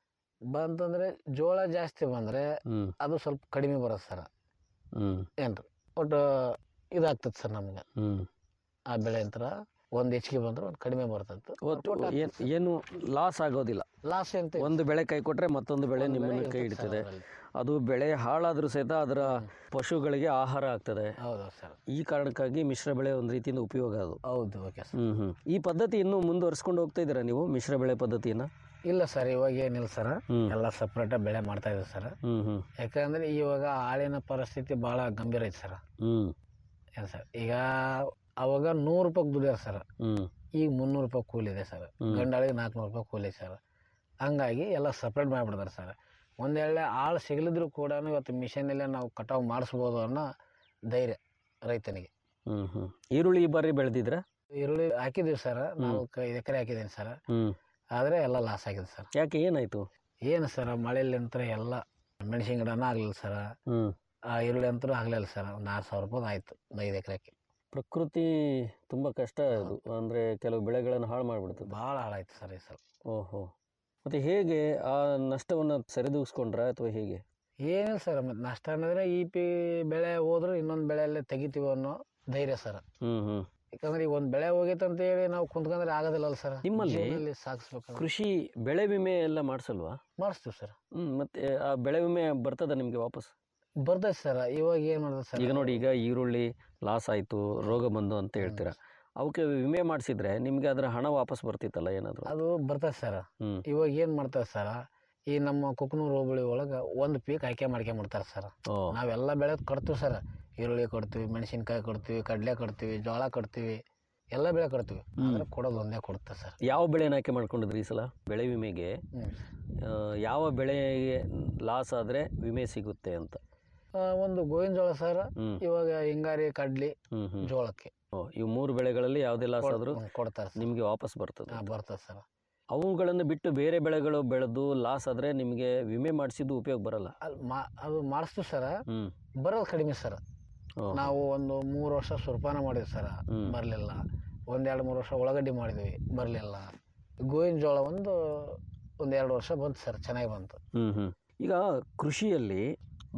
ಬಂತಂದ್ರೆ ಜೋಳ ಜಾಸ್ತಿ ಬಂದರೆ ಹ್ಮ್ ಅದು ಸ್ವಲ್ಪ ಕಡಿಮೆ ಬರುತ್ತೆ ಸರ್ ಹ್ಮ್ ಏನ್ರಿ ಒಟ್ಟು ಇದಾಗ್ತದೆ ಸರ್ ನಮ್ಗೆ ಹ್ಮ್ ಆ ಬೆಳೆ ನಂತರ ಒಂದು ಹೆಚ್ಚಿಗೆ ಬಂದ್ರೆ ಒಂದು ಕಡಿಮೆ ಬರ್ತದೆ ಒಟ್ಟು ಏನ್- ಏನು ಲಾಸ್ ಆಗೋದಿಲ್ಲ ಲಾಸ್ ಅಂತ ಒಂದು ಬೆಳೆ ಕೈ ಕೊಟ್ರೆ ಮತ್ತೊಂದು ಬೆಳೆ ನಿಮ್ಮನ್ನು ಕೈ ಹಿಡಿತದೆ ಅದು ಬೆಳೆ ಹಾಳಾದ್ರೂ ಸಹಿತ ಅದರ ಪಶುಗಳಿಗೆ ಆಹಾರ ಆಗ್ತದೆ ಹೌದು ಸರ್ ಈ ಕಾರಣಕ್ಕಾಗಿ ಮಿಶ್ರ ಬೆಳೆ ಒಂದು ರೀತಿಯಿಂದ ಉಪಯೋಗ ಅದು ಹೌದು ಓಕೆ ಸರ್ ಹ್ಮ್ ಹ್ಮ್ ಈ ಪದ್ಧತಿ ಇನ್ನೂ ಮುಂದುವರಿಸ್ಕೊಂಡು ಹೋಗ್ತಾ ಇದ್ದೀರಾ ನೀವು ಮಿಶ್ರ ಬೆಳೆ ಪದ್ಧತಿಯನ್ನ ಇಲ್ಲ ಸರ್ ಇವಾಗ ಏನಿಲ್ಲ ಸರ್ ಹ್ಮ್ ಎಲ್ಲ ಸಪ್ರೇಟಾಗಿ ಬೆಳೆ ಮಾಡ್ತಾ ಇದ್ದೀವಿ ಸರ್ ಹ್ಮ್ ಹ್ಮ್ ಯಾಕಂದ್ರೆ ಇವಾಗ ಆಳಿನ ಪರಿಸ್ಥಿತಿ ಭಾಳ ಗಂಭೀರ ಐತೆ ಸರ್ ಹ್ಮ್ ಏನು ಸರ್ ಈಗ ಅವಾಗ ನೂರು ರೂಪಾಯಿ ದುಡಿಯೋರು ಸರ್ ಹ್ಮ್ ಈಗ ಮುನ್ನೂರು ರೂಪಾಯಿ ಕೂಲಿ ಇದೆ ಸರ್ ಹ್ಮ್. ಗಂಡಾಳಿಗೆ ನಾಲ್ಕುನೂರು ರೂಪಾಯಿ ಕೂಲಿ ಸರ್ ಹಂಗಾಗಿ ಎಲ್ಲ ಸಪ್ರೇಟ್ ಮಾಡಿಬಿಡ್ತಾರೆ ಸರ್ ಒಂದೇಳೆ ಆಳು ಸಿಗಲಿದ್ರು ಕೂಡ ಇವತ್ತು ಮಿಷನಲ್ಲೇ ನಾವು ಕಟಾವು ಮಾಡಿಸ್ಬೋದು ಅನ್ನೋ ಧೈರ್ಯ ರೈತನಿಗೆ ಹ್ಮ್ ಹ್ಮ್ ಈರುಳ್ಳಿ ಈ ಬಾರಿ ಬೆಳೆದಿದ್ರ ಈರುಳ್ಳಿ ಹಾಕಿದ್ದೀವಿ ಸರ್ ನಾಲ್ಕು ಐದು ಎಕರೆ ಹಾಕಿದ್ದೀನಿ ಸರ್ ಹ್ಮ್ ಆದರೆ ಎಲ್ಲ ಲಾಸ್ ಆಗಿದೆ ಸರ್ ಯಾಕೆ ಏನಾಯ್ತು ಏನು ಸರ್ ಮಳೆಯಲ್ಲಿ ನಂತರ ಎಲ್ಲ ಮೆಣಸಿನ ಗಿಡನೂ ಆಗಲಿಲ್ಲ ಸರ್ ಹ್ಮ್ ಆ ಈರುಳ್ಳಿ ಅಂತೂ ಆಗಲಿಲ್ಲ ಸರ್ ಒಂದು ಆರು ಸಾವಿರ ರೂಪಾಯಿ ಆಯಿತು ಒಂದು ಐದು ಎಕರೆಗೆ ಪ್ರಕೃತಿ ತುಂಬಾ ಕಷ್ಟ ಅದು ಅಂದ್ರೆ ಕೆಲವು ಬೆಳೆಗಳನ್ನು ಹಾಳು ಮಾಡ್ಬಿಡ್ತದೆ ಭಾಳ ಹಾಳಾಯ್ತು ಸರ್ ಈ ಸಲ ಓಹೋ ಮತ್ತೆ ಹೇಗೆ ಆ ನಷ್ಟವನ್ನು ಸರಿದೂಗಿಸ್ಕೊಂಡ್ರ ಅಥವಾ ಹೇಗೆ ಏನಿಲ್ಲ ಸರ್ ಮತ್ತು ನಷ್ಟ ಅನ್ನೋದ್ರೆ ಈ ಪಿ ಬೆಳೆ ಹೋದ್ರೆ ಇನ್ನೊಂದು ಬೆಳೆಯಲ್ಲೇ ತೆಗಿತೀವಿ ಅನ್ನೋ ಧೈರ್ಯ ಸರ್ ಹ್ಮ್ ಹ್ಮ್ ಯಾಕಂದ್ರೆ ಈಗ ಒಂದು ಬೆಳೆ ಹೋಗೈತೆ ಅಂತ ಹೇಳಿ ನಾವು ಕುಂತ್ಕೊಂಡ್ರೆ ಆಗೋದಿಲ್ಲಲ್ಲ ಸರ್ ನಿಮ್ಮಲ್ಲಿ ಸಾಗಿಸ್ಬೇಕು ಕೃಷಿ ಬೆಳೆ ವಿಮೆ ಎಲ್ಲ ಮಾಡಿಸಲ್ವಾ ಮಾಡಿಸ್ತೀವಿ ಸರ್ ಹ್ಮ್ ಮತ್ತೆ ಆ ಬೆಳೆ ವಿಮೆ ಬರ್ತದ ನಿಮ್ಗೆ ವಾಪಸ್ ಬರ್ತೈತೆ ಸರ್ ಇವಾಗ ಏನು ಮಾಡೋದು ಸರ್ ಈಗ ನೋಡಿ ಈಗ ಈರುಳ್ಳಿ ಲಾಸ್ ಆಯ್ತು ರೋಗ ಬಂದು ಅಂತ ಹೇಳ್ತೀರಾ ಅವಕ್ಕೆ ವಿಮೆ ಮಾಡಿಸಿದ್ರೆ ನಿಮ್ಗೆ ಅದರ ಹಣ ವಾಪಸ್ ಬರ್ತಿತ್ತಲ್ಲ ಏನಾದ್ರು ಅದು ಬರ್ತೈತೆ ಸರ್ ಹ್ಮ್ ಇವಾಗ ಏನು ಮಾಡ್ತಾರೆ ಸರ್ ಈ ನಮ್ಮ ಕುಕ್ನೂರು ಹೋಬಳಿ ಒಳಗೆ ಒಂದು ಪೀಕ್ ಆಯ್ಕೆ ಮಾಡ್ಕೊಂಬಿಡ್ತಾರೆ ಸರ್ ಓ ನಾವೆಲ್ಲ ಬೆಳೆ ಕೊಡ್ತೀವಿ ಸರ್ ಈರುಳ್ಳಿ ಕೊಡ್ತೀವಿ ಮೆಣಸಿನ್ಕಾಯಿ ಕೊಡ್ತೀವಿ ಕಡಲೆ ಕೊಡ್ತೀವಿ ಜೋಳ ಕೊಡ್ತೀವಿ ಎಲ್ಲ ಬೆಳೆ ಕೊಡ್ತೀವಿ ಆದರೆ ಕೊಡೋದು ಒಂದೇ ಕೊಡುತ್ತೆ ಸರ್ ಯಾವ ಬೆಳೆನ ಆಯ್ಕೆ ಮಾಡ್ಕೊಂಡಿದ್ರಿ ಈ ಸಲ ಬೆಳೆ ವಿಮೆಗೆ ಹ್ಞೂ ಆ, ಯಾವ ಬೆಳೆಗೆ ಲಾಸ್ ಆದ್ರೆ ವಿಮೆ ಸಿಗುತ್ತೆ ಅಂತ ಒಂದು ಗೋವಿನ ಜೋಳ ಸರ್ ಹ್ಮ್ ಇವಾಗ ಹಿಂಗಾರಿ ಕಡ್ಲಿ ಹ್ಮ್ ಹ್ಮ್ ಜೋಳಕ್ಕೆ ಓ, ಇವು ಮೂರು ಬೆಳೆಗಳಲ್ಲಿ ಯಾವುದೇ ಲಾಸ್ ಆದ್ರೂ ಹ್ಮ್, ಕೊಡ್ತಾರೆ ಸರ್ ನಿಮ್ಗೆ ವಾಪಸ್ ಬರ್ತದೆ ಹಾಂ ಬರ್ತದೆ ಸರ್ ಅವುಗಳನ್ನು ಬಿಟ್ಟು ಬೇರೆ ಬೆಳೆಗಳು ಬೆಳೆದು ಲಾಸ್ ಆದ್ರೆ ನಿಮಗೆ ವಿಮೆ ಮಾಡಿಸಿದ್ದು ಉಪಯೋಗ ಬರಲ್ಲ ಅಲ್ಲಿ ಮಾ ಅದು ಮಾಡಿಸ್ತೀವಿ ಸರ್ ಹ್ಮ್ ಬರೋದು ಕಡಿಮೆ ಸರ್ ಓ, ನಾವು ಒಂದು ಮೂರು ವರ್ಷ ಸುರ್ಪಾನ ಮಾಡಿದ್ವಿ ಸರ್ ಹ್ಮ್. ಬರಲಿಲ್ಲ ಒಂದೆರಡು ಮೂರು ವರ್ಷ ಉಳ್ಳಾಗಡ್ಡಿ ಮಾಡಿದ್ವಿ ಬರಲಿಲ್ಲ ಗೋವಿನ ಜೋಳ ಒಂದು ಒಂದು ಎರಡು ವರ್ಷ ಬಂತು ಸರ್ ಚೆನ್ನಾಗಿ ಬಂತು ಹ್ಮ್ ಹ್ಮ್ ಈಗ ಕೃಷಿಯಲ್ಲಿ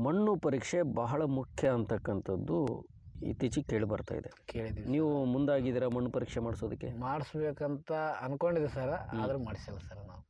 ಮಣ್ಣು ಪರೀಕ್ಷೆ ಬಹಳ ಮುಖ್ಯ ಅಂತಕ್ಕಂಥದ್ದು ಇತ್ತೀಚೆಗೆ ಕೇಳಿ ಬರ್ತಾ ಇದೆ ಕೇಳಿದ್ವಿ ನೀವು ಮುಂದಾಗಿದ್ದೀರಾ ಮಣ್ಣು ಪರೀಕ್ಷೆ ಮಾಡಿಸೋದಕ್ಕೆ ಮಾಡಿಸ್ಬೇಕಂತ ಅನ್ಕೊಂಡಿದ್ವಿ ಸರ್ ಆದ್ರೂ ಮಾಡಿಸಿಲ್ಲ ಸರ್ ನಾವು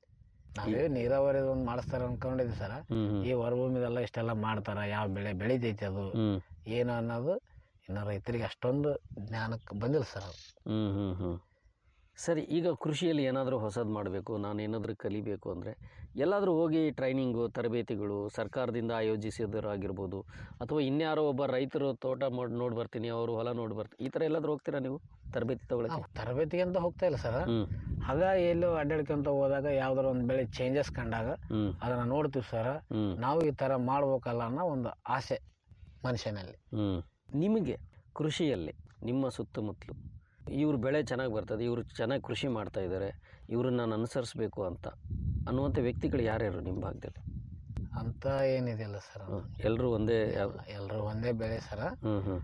ನಾವೇ ನೀರಾವರಿ ಒಂದು ಮಾಡಿಸ್ತಾರೆ ಅನ್ಕೊಂಡಿದ್ವಿ ಸರ್ ಹ್ಮ್ ಹ್ಮ್. ಈ ಹೊರಭೂಮಿದೆಲ್ಲ ಇಷ್ಟೆಲ್ಲ ಮಾಡ್ತಾರ ಯಾವ ಬೆಳೆ ಬೆಳಿತೈತಿ ಅದು ಹ್ಮ್ ಏನು ಅನ್ನೋದು ಇನ್ನು ರೈತರಿಗೆ ಅಷ್ಟೊಂದು ಜ್ಞಾನಕ್ಕೆ ಬಂದಿಲ್ಲ ಸರ್ ಅದು ಹ್ಮ್ ಹ್ಮ್ ಹ್ಮ್ ಸರಿ ಈಗ ಕೃಷಿಯಲ್ಲಿ ಏನಾದರೂ ಹೊಸದು ಮಾಡಬೇಕು ನಾನು ಏನಾದರೂ ಕಲಿಬೇಕು ಅಂದರೆ ಎಲ್ಲಾದರೂ ಹೋಗಿ ಟ್ರೈನಿಂಗು ತರಬೇತಿಗಳು ಸರ್ಕಾರದಿಂದ ಆಯೋಜಿಸಿದರಾಗಿರ್ಬೋದು ಅಥವಾ ಇನ್ಯಾರೋ ಒಬ್ಬ ರೈತರು ತೋಟ ಮಾಡಿ ನೋಡಿ ಬರ್ತೀನಿ ಅವರು ಹೊಲ ನೋಡಿ ಬರ್ತೀನಿ ಈ ಥರ ಎಲ್ಲಾದರೂ ಹೋಗ್ತೀರಾ ನೀವು ತರಬೇತಿ ತಗೊಳಕ್ಕೆ ನಾವು ತರಬೇತಿಗೆ ಅಂತ ಹೋಗ್ತಾ ಇಲ್ಲ ಸರ್ ಹ್ಞೂ ಆಗ ಎಲ್ಲೋ ಅಡ್ಡಾಡ್ಕೊಂತ ಹೋದಾಗ ಯಾವ್ದಾರ ಒಂದು ಬೆಳೆ ಚೇಂಜಸ್ ಕಂಡಾಗ ಹ್ಞೂ ಅದನ್ನ ನೋಡ್ತೀವಿ ಸರ್ ಹ್ಞೂ ನಾವು ಈ ಥರ ಮಾಡ್ಬೇಕಲ್ಲ ಅನ್ನೋ ಒಂದು ಆಸೆ ಮನುಷ್ಯನಲ್ಲಿ ಹ್ಞೂ ನಿಮಗೆ ಕೃಷಿಯಲ್ಲಿ ನಿಮ್ಮ ಸುತ್ತಮುತ್ತಲು ಇವ್ರ ಬೆಳೆ ಚೆನ್ನಾಗಿ ಬರ್ತದೆ ಇವರು ಚೆನ್ನಾಗಿ ಕೃಷಿ ಮಾಡ್ತಾ ಇದ್ದಾರೆ ಇವ್ರನ್ನ ನಾನು ಅನುಸರಿಸ್ಬೇಕು ಅಂತ ಅನ್ನುವಂಥ ವ್ಯಕ್ತಿಗಳು ಯಾರ್ಯಾರು ನಿಮ್ಮ ಭಾಗದಲ್ಲಿ ಅಂತ ಏನಿದಿಲ್ಲ ಸರ್ ಎಲ್ಲರೂ ಒಂದೇ ಯಾವ ಎಲ್ಲರೂ ಒಂದೇ ಬೆಳೆ ಸರ ಹ್ಞೂ ಹ್ಞೂ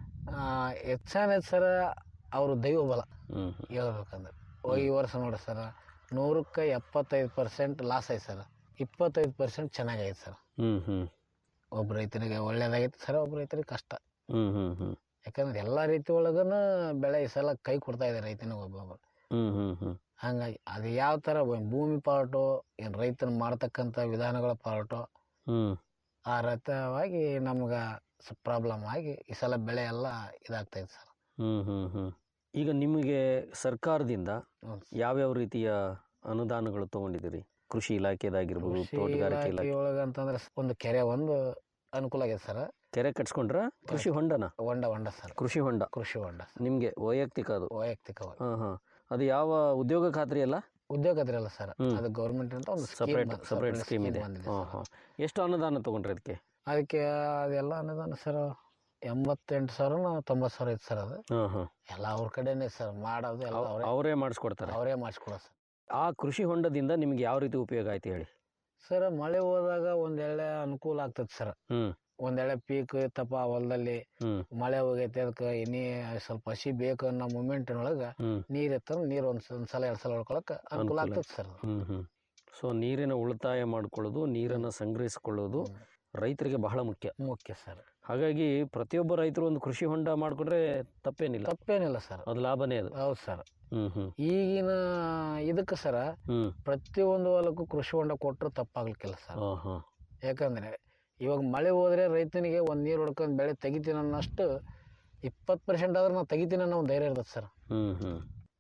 ಹೆಚ್ಚಾನ ಸರ ಅವರು ದೈವ ಬಲ ಹ್ಞೂ ಹೇಳ್ಬೇಕಂದ್ರೆ ಓ, ಈ ವರ್ಷ ನೋಡಿ ಸರ್ ನೂರಕ್ಕೆ ಎಪ್ಪತ್ತೈದು ಪರ್ಸೆಂಟ್ ಲಾಸ್ ಐತೆ ಸರ್ ಇಪ್ಪತ್ತೈದು ಪರ್ಸೆಂಟ್ ಚೆನ್ನಾಗೈತೆ ಸರ್ ಹ್ಞೂ ಹ್ಞೂ ಒಬ್ಬ ರೈತನಿಗೆ ಒಳ್ಳೇದಾಗೈತೆ ಸರ್ ಒಬ್ಬ ರೈತರಿಗೆ ಕಷ್ಟ ಹ್ಞೂ ಹ್ಞೂ ಹ್ಞೂ ಯಾಕಂದ್ರೆ ಎಲ್ಲ ರೀತಿ ಒಳಗನ ಬೆಳೆ ಈ ಸಲ ಕೈ ಕೊಡ್ತಾ ಇದೆ ರೈತನಿಗೆ ಒಬ್ಬೊಬ್ಬರು ಹ್ಞೂ ಹ್ಞೂ ಹ್ಞೂ ಹಂಗಾಗಿ ಅದು ಯಾವ ಥರ ಭೂಮಿ ಪಾರ್ಟು ಏನು ರೈತನ ಮಾಡ್ತಕ್ಕಂಥ ವಿಧಾನಗಳ ಪಾರ್ಟು ಹ್ಞೂ ಆ ರಥವಾಗಿ ನಮ್ಗೆ ಪ್ರಾಬ್ಲಮ್ ಆಗಿ ಈ ಸಲ ಬೆಳೆ ಎಲ್ಲ ಇದಾಗ್ತೈತೆ ಸರ್ ಹ್ಞೂ ಹ್ಞೂ ಹ್ಞೂ ಈಗ ನಿಮಗೆ ಸರ್ಕಾರದಿಂದ ಹ್ಞೂ ಯಾವ್ಯಾವ ರೀತಿಯ ಅನುದಾನಗಳು ತೊಗೊಂಡಿದ್ದೀರಿ ಕೃಷಿ ಇಲಾಖೆದಾಗಿರ್ಬೋದು ಕೃಷಿ ತೋಟಗಾರಿಕೆ ಇಲಾಖೆ ಇಲಾಖೆ ಒಳಗೆ ಅಂತಂದ್ರೆ ಒಂದು ಕೆರೆ ಒಂದು ಅನುಕೂಲ ಆಗೈತೆ ಸರ್ ಕೆರೆ ಕಟ್ಸ್ಕೊಂಡ್ರ ಕೃಷಿ ಹೊಂಡನ ಹೊಂಡ ಹೊಂಡ ಸರ್ ಕೃಷಿ ಹೊಂಡ ಕೃಷಿ ಹೊಂಡ ನಿಮಗೆ ವೈಯಕ್ತಿಕ ಅದು ವೈಯಕ್ತಿಕವಾಗಿ ಹಾಂ ಹಾಂ ಅದು ಯಾವ ಉದ್ಯೋಗ ಖಾತ್ರಿ ಅಲ್ಲ ಉದ್ಯೋಗ ಅದ್ರಲ್ಲ ಸರ್ ಹ್ಮ್. ಅದು ಗೌರ್ಮೆಂಟ್ ಅಂತ ಒಂದು separate scheme- separate separate scheme ಇದೆ ಬಂದಿದೆ ಹಾಂ sir. ಹಾಂ ಎಷ್ಟು ಅನುದಾನ ತೊಗೊಂಡ್ರಿ ಅದಕ್ಕೆ ಅದಕ್ಕೆ ಅದೆಲ್ಲ ಅನುದಾನ ಸರ್ ಎಂಬತ್ತೆಂಟು ಸಾವಿರ ತೊಂಬತ್ತು ಸಾವಿರ ಐತೆ ಸರ್ ಅದು ಹಾಂ ಹಾಂ ಎಲ್ಲ ಅವ್ರ ಕಡೆನೇ ಸರ್ ಮಾಡೋದು ಎಲ್ಲ ಅವರೇ ಅವರೇ ಮಾಡಿಸ್ಕೊಡ್ತಾರೆ ಅವರೇ ಮಾಡಿಸ್ಕೊಡೋ ಸರ್ ಆ ಕೃಷಿ ಹೊಂಡದಿಂದ ನಿಮ್ಗೆ ಯಾವ ರೀತಿ ಉಪಯೋಗ ಆಯ್ತು ಹೇಳಿ ಸರ್ ಮಳೆ ಹೋದಾಗ ಒಂದೆಳೆ ಅನುಕೂಲ ಆಗ್ತದೆ ಸರ್ ಹ್ಞೂ ಒಂದೆಳೆ ಪೀಕ್ ಇತ್ತಪ್ಪ ಆ ಹೊಲದಲ್ಲಿ ಹ್ಞೂ ಮಳೆ ಹೋಗೈತೆ ಅದಕ್ಕೆ ಇನ್ನೀ ಸ್ವಲ್ಪ ಹಸಿ ಬೇಕು ಅನ್ನೋ ಮೂಮೆಂಟಿನೊಳಗೆ ಹ್ಞೂ ನೀರು ಇತ್ತಂದ್ರೆ ನೀರು ಒಂದು ಒಂದು ಸಲ ಎರಡು ಸಲ ಹೊಡ್ಕೊಳಕ್ಕೆ ಅನುಕೂಲ ಅನುಕೂಲ. ಆಗ್ತದೆ ಸರ್ ಹ್ಞೂ ಹ್ಞೂ ಸೊ ನೀರಿನ ಉಳಿತಾಯ ಮಾಡ್ಕೊಳ್ಳೋದು ನೀರನ್ನು ಸಂಗ್ರಹಿಸ್ಕೊಳ್ಳೋದು ರೈತರಿಗೆ ಬಹಳ ಮುಖ್ಯ ಮುಖ್ಯ ಸರ್ ಹಾಗಾಗಿ ಪ್ರತಿಯೊಬ್ಬ ರೈತರು ಒಂದು ಕೃಷಿ ಹೊಂಡ ಮಾಡಿಕೊಂಡ್ರೆ ತಪ್ಪೇನಿಲ್ಲ ತಪ್ಪೇನಿಲ್ಲ ಸರ್ ಅದು ಲಾಭನೇ ಅದು ಹೌದು ಸರ್ ಹ್ಞೂ ಹ್ಞೂ ಈಗಿನ ಇದಕ್ಕೆ ಸರ ಹ್ಞೂ ಪ್ರತಿಯೊಂದು ಹೊಲಕ್ಕೂ ಕೃಷಿ ಹೊಂಡ ಕೊಟ್ಟರು ತಪ್ಪಾಗ್ಲಿಕ್ಕಿಲ್ಲ ಸರ್ ಹಾಂ ಹಾಂ ಯಾಕಂದ್ರೆ ಇವಾಗ ಮಳೆ ಹೋದ್ರೆ ರೈತನಿಗೆ ಒಂದು ನೀರು ಹೊಡ್ಕೊಂಡು ಬೆಳೆ ತೆಗಿತೀನಿ ಅನ್ನೋಷ್ಟು ಇಪ್ಪತ್ತು ಪರ್ಸೆಂಟ್ ಆದ್ರೆ ನಾವು ತೆಗಿತೀನಿ ಅನ್ನೋ ಒಂದು ಧೈರ್ಯ ಇರ್ತದೆ ಸರ್ ಹ್ಞೂ ಹ್ಞೂ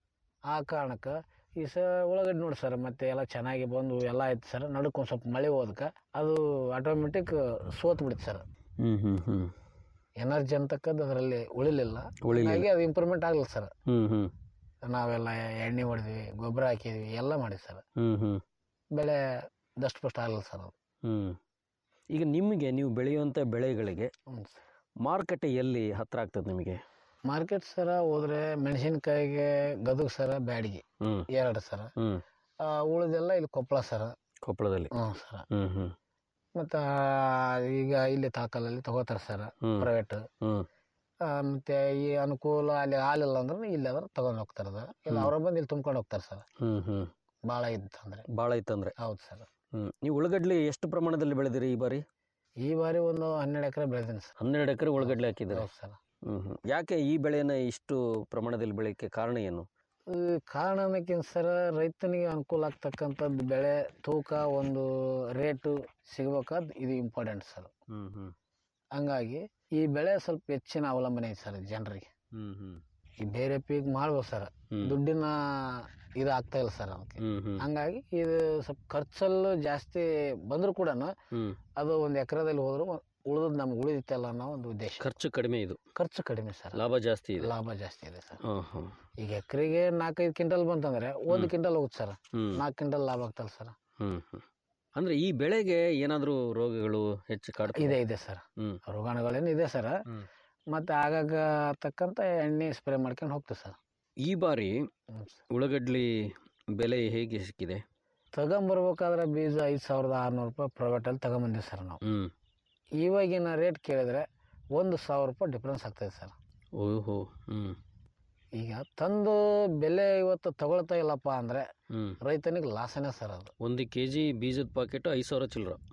ಆ ಕಾರಣಕ್ಕೆ ಈ ಸ ಉಳ್ಳಾಗಡ್ಡಿ ನೋಡಿ ಸರ್ ಮತ್ತೆ ಎಲ್ಲ ಚೆನ್ನಾಗಿ ಬಂದು ಎಲ್ಲ ಆಯ್ತು ಸರ್ ನಡುಕ್ ಒಂದು ಸ್ವಲ್ಪ ಮಳೆ ಹೋದಕ್ಕೆ ಅದು ಆಟೋಮೆಟಿಕ್ ಸೋತ್ ಬಿಡುತ್ತೆ ಸರ್ ಹ್ಞೂ ಹ್ಞೂ ಹ್ಞೂ ಎನರ್ಜಿ ಅಂತಕ್ಕದ್ದು ಅದರಲ್ಲಿ ಉಳಿಲಿಲ್ಲ ಉಳಿಲಿಲ್ಲ. ಹಾಗಾಗಿ ಅದು ಇಂಪ್ರೂವ್ಮೆಂಟ್ ಆಗಲಿಲ್ಲ ಸರ್ ಹ್ಞೂ ಹ್ಞೂ ನಾವೆಲ್ಲ ಎಣ್ಣೆ ಹೊಡೆದ್ವಿ ಗೊಬ್ಬರ ಹಾಕಿದ್ವಿ ಎಲ್ಲ ಮಾಡಿದ್ವಿ ಸರ್ ಹ್ಞೂ ಹ್ಞೂ ಬೆಳೆ ದಷ್ಟು ಪುಷ್ಟ ಆಗಲಿಲ್ಲ ಸರ್ ಅದು ಹ್ಞೂ ಈಗ ನಿಮಗೆ ನೀವು ಬೆಳೆಯುವಂಥ ಬೆಳೆಗಳಿಗೆ ಹ್ಞೂ ಸರ್ ಮಾರುಕಟ್ಟೆ ಎಲ್ಲಿ ಹತ್ರ ಆಗ್ತದೆ ನಿಮಗೆ ಮಾರ್ಕೆಟ್ ಸರ ಹೋದ್ರೆ ಮೆಣಸಿನ್ಕಾಯಿಗೆ ಗದಗ ಸರ ಬ್ಯಾಡಿಗೆ ಹ್ಞೂ ಎರಡು ಸರ ಹ್ಞೂ ಆ, ಉಳಿದೆಲ್ಲ ಇಲ್ಲಿ ಕೊಪ್ಪಳ ಸರ ಕೊಪ್ಪಳದಲ್ಲಿ ಹ್ಞೂ ಸರ ಹ್ಞೂ ಹ್ಞೂ ಮತ್ತು ಈಗ ಇಲ್ಲಿ ತಾಕಲಲ್ಲಿ ತಗೋತಾರೆ ಸರ್ ಹ್ಞೂ ಪ್ರೈವೇಟ್ ಹ್ಞೂ ಮತ್ತೆ ಈ ಅನುಕೂಲ ಅಲ್ಲಿ ಹಾಲಿಲ್ಲ ಅಂದ್ರೆ ಇಲ್ಲಿ ಆದ್ರೆ ತಗೊಂಡು ಹೋಗ್ತಾರೆ ಅದು ಇಲ್ಲ ಹ್ಮ್. ಅವ್ರ ಬಂದು ಇಲ್ಲಿ ತುಂಬ್ಕೊಂಡು ಹೋಗ್ತಾರೆ ಸರ್ ಹ್ಞೂ ಹ್ಞೂ ಭಾಳ ಇತ್ತು ಅಂದ್ರೆ ಭಾಳ ಇತ್ತಂದ್ರೆ ಹೌದು ಸರ್ ಹ್ಞೂ ನೀವು ಉಳ್ಳಗಡ್ಲಿ ಎಷ್ಟು ಪ್ರಮಾಣದಲ್ಲಿ ಬೆಳೆದಿರಿ ಈ ಬಾರಿ ಈ ಬಾರಿ ಒಂದು ಹನ್ನೆರಡು ಎಕರೆ ಬೆಳೆದೀನಿ ಸರ್ ಹನ್ನೆರಡು ಎಕರೆ ಉಳ್ಳಗಡ್ಲೆ ಹಾಕಿದ್ದೀರಿ ಹೌದು ಸರ್ ಹ್ಞೂ ಹ್ಞೂ ಯಾಕೆ ಈ ಬೆಳೆಯನ್ನು ಇಷ್ಟು ಪ್ರಮಾಣದಲ್ಲಿ ಬೆಳೆಯೋಕ್ಕೆ ಕಾರಣ ಏನು ಈ ಕಾರಣ ಅನ್ನೋಕ್ಕಿಂತ ಸರ್ ರೈತನಿಗೆ ಅನುಕೂಲ ಆಗ್ತಕ್ಕಂಥದ್ದು ಬೆಳೆ ತೂಕ ಒಂದು ರೇಟು ಸಿಗ್ಬೇಕಾದ್ ಇದು ಇಂಪಾರ್ಟೆಂಟ್ ಸರ್ ಹ್ಞೂ ಹ್ಞೂ ಹಂಗಾಗಿ ಈ ಬೆಳೆ ಸ್ವಲ್ಪ ಹೆಚ್ಚಿನ ಅವಲಂಬನೆ ಐತೆ ಸರ್ ಜನರಿಗೆ ಹ್ಞೂ ಹ್ಞೂ ಈ ಬೇರೆ ಪೀಕ್ ಮಾಡ್ಬೋದು ಸರ್ ಹ್ಮ್. ದುಡ್ಡಿನ ಇದು ಆಗ್ತಾ ಇಲ್ಲ ಸರ್ ಅದಕ್ಕೆ ಹ್ಞೂ ಹ್ಞೂ ಹಂಗಾಗಿ ಇದು ಸ್ವಲ್ಪ ಖರ್ಚಲ್ಲೂ ಜಾಸ್ತಿ ಬಂದರೂ ಕೂಡ ಹ್ಞೂ ಅದು ಒಂದು ಎಕರೆದಲ್ಲಿ ಹೋದ್ರು ಉಳಿದ್ ನಮ್ಗೆ ಉಳಿದಿತ್ತಲ್ಲ ಅನ್ನೋ ಒಂದು ಉದ್ದೇಶ ಖರ್ಚು ಕಡಿಮೆ ಇದು ಖರ್ಚು ಕಡಿಮೆ ಸರ್ ಲಾಭ ಜಾಸ್ತಿ ಇದೆ ಲಾಭ ಜಾಸ್ತಿ ಇದೆ ಸರ್ ಹಾಂ ಹಾಂ ಈಗ ಎಕರೆಗೆ ನಾಲ್ಕೈದು ಕ್ವಿಂಟಲ್ ಬಂತಂದ್ರೆ ಒಂದು ಹ್ಮ್. ಕ್ವಿಂಟಲ್ ಹೋಗುತ್ತೆ ಸರ್ ಹ್ಞೂ ನಾಲ್ಕು ಕ್ವಿಂಟಲ್ ಲಾಭ ಆಗ್ತಲ್ಲ ಸರ್ ಹ್ಞೂ ಹ್ಞೂ ಅಂದರೆ ಈ ಬೆಳೆಗೆ ಏನಾದರೂ ರೋಗಗಳು ಹೆಚ್ಚು ಕಾಡ್ತದೆ ಇದೆ ಇದೆ ಸರ್ ಹ್ಞೂ ರೋಗಾಣುಗಳೇನು ಇದೆ ಸರ್ ಹ್ಮ್. ಮತ್ತೆ ಆಗಾಗ ತಕ್ಕಂತ ಎಣ್ಣೆ ಸ್ಪ್ರೇ ಮಾಡ್ಕೊಂಡು ಹೋಗ್ತೀವಿ ಸರ್ ಈ ಬಾರಿ ಹ್ಮ್ ಸರ್. ಉಳ್ಳಗಡ್ಲಿ ಬೆಲೆ ಹೇಗೆ ಸಿಕ್ಕಿದೆ ತಗೊಂಬರ್ಬೇಕಾದ್ರೆ ಬೀಜ ಐದು ಸಾವಿರದ ಆರುನೂರು ರೂಪಾಯಿ ಪ್ರೈವೇಟಲ್ಲಿ ತಗೊಂಬಂದಿವಿ ಸರ್ ನಾವು ಹ್ಞೂ ಇವಾಗಿನ ರೇಟ್ ಕೇಳಿದ್ರೆ ಒಂದು ಸಾವಿರ ರೂಪಾಯಿ ಡಿಫ್ರೆನ್ಸ್ ಆಗ್ತದೆ ಸರ್ ಓಹೋ ಹ್ಞೂ ಈಗ ತಂದು ಬೆಲೆ ಇವತ್ತು ತಗೊಳ್ತಾ ಇಲ್ಲಪ್ಪ ಅಂದರೆ ಹ್ಞೂ ರೈತನಿಗೆ ಲಾಸನೇ ಸರ್ ಅದು ಒಂದು ಕೆ ಜಿ ಬೀಜದ ಪಾಕೆಟ್ ಐದು ಸಾವಿರ ಚಿಲ್ಲರ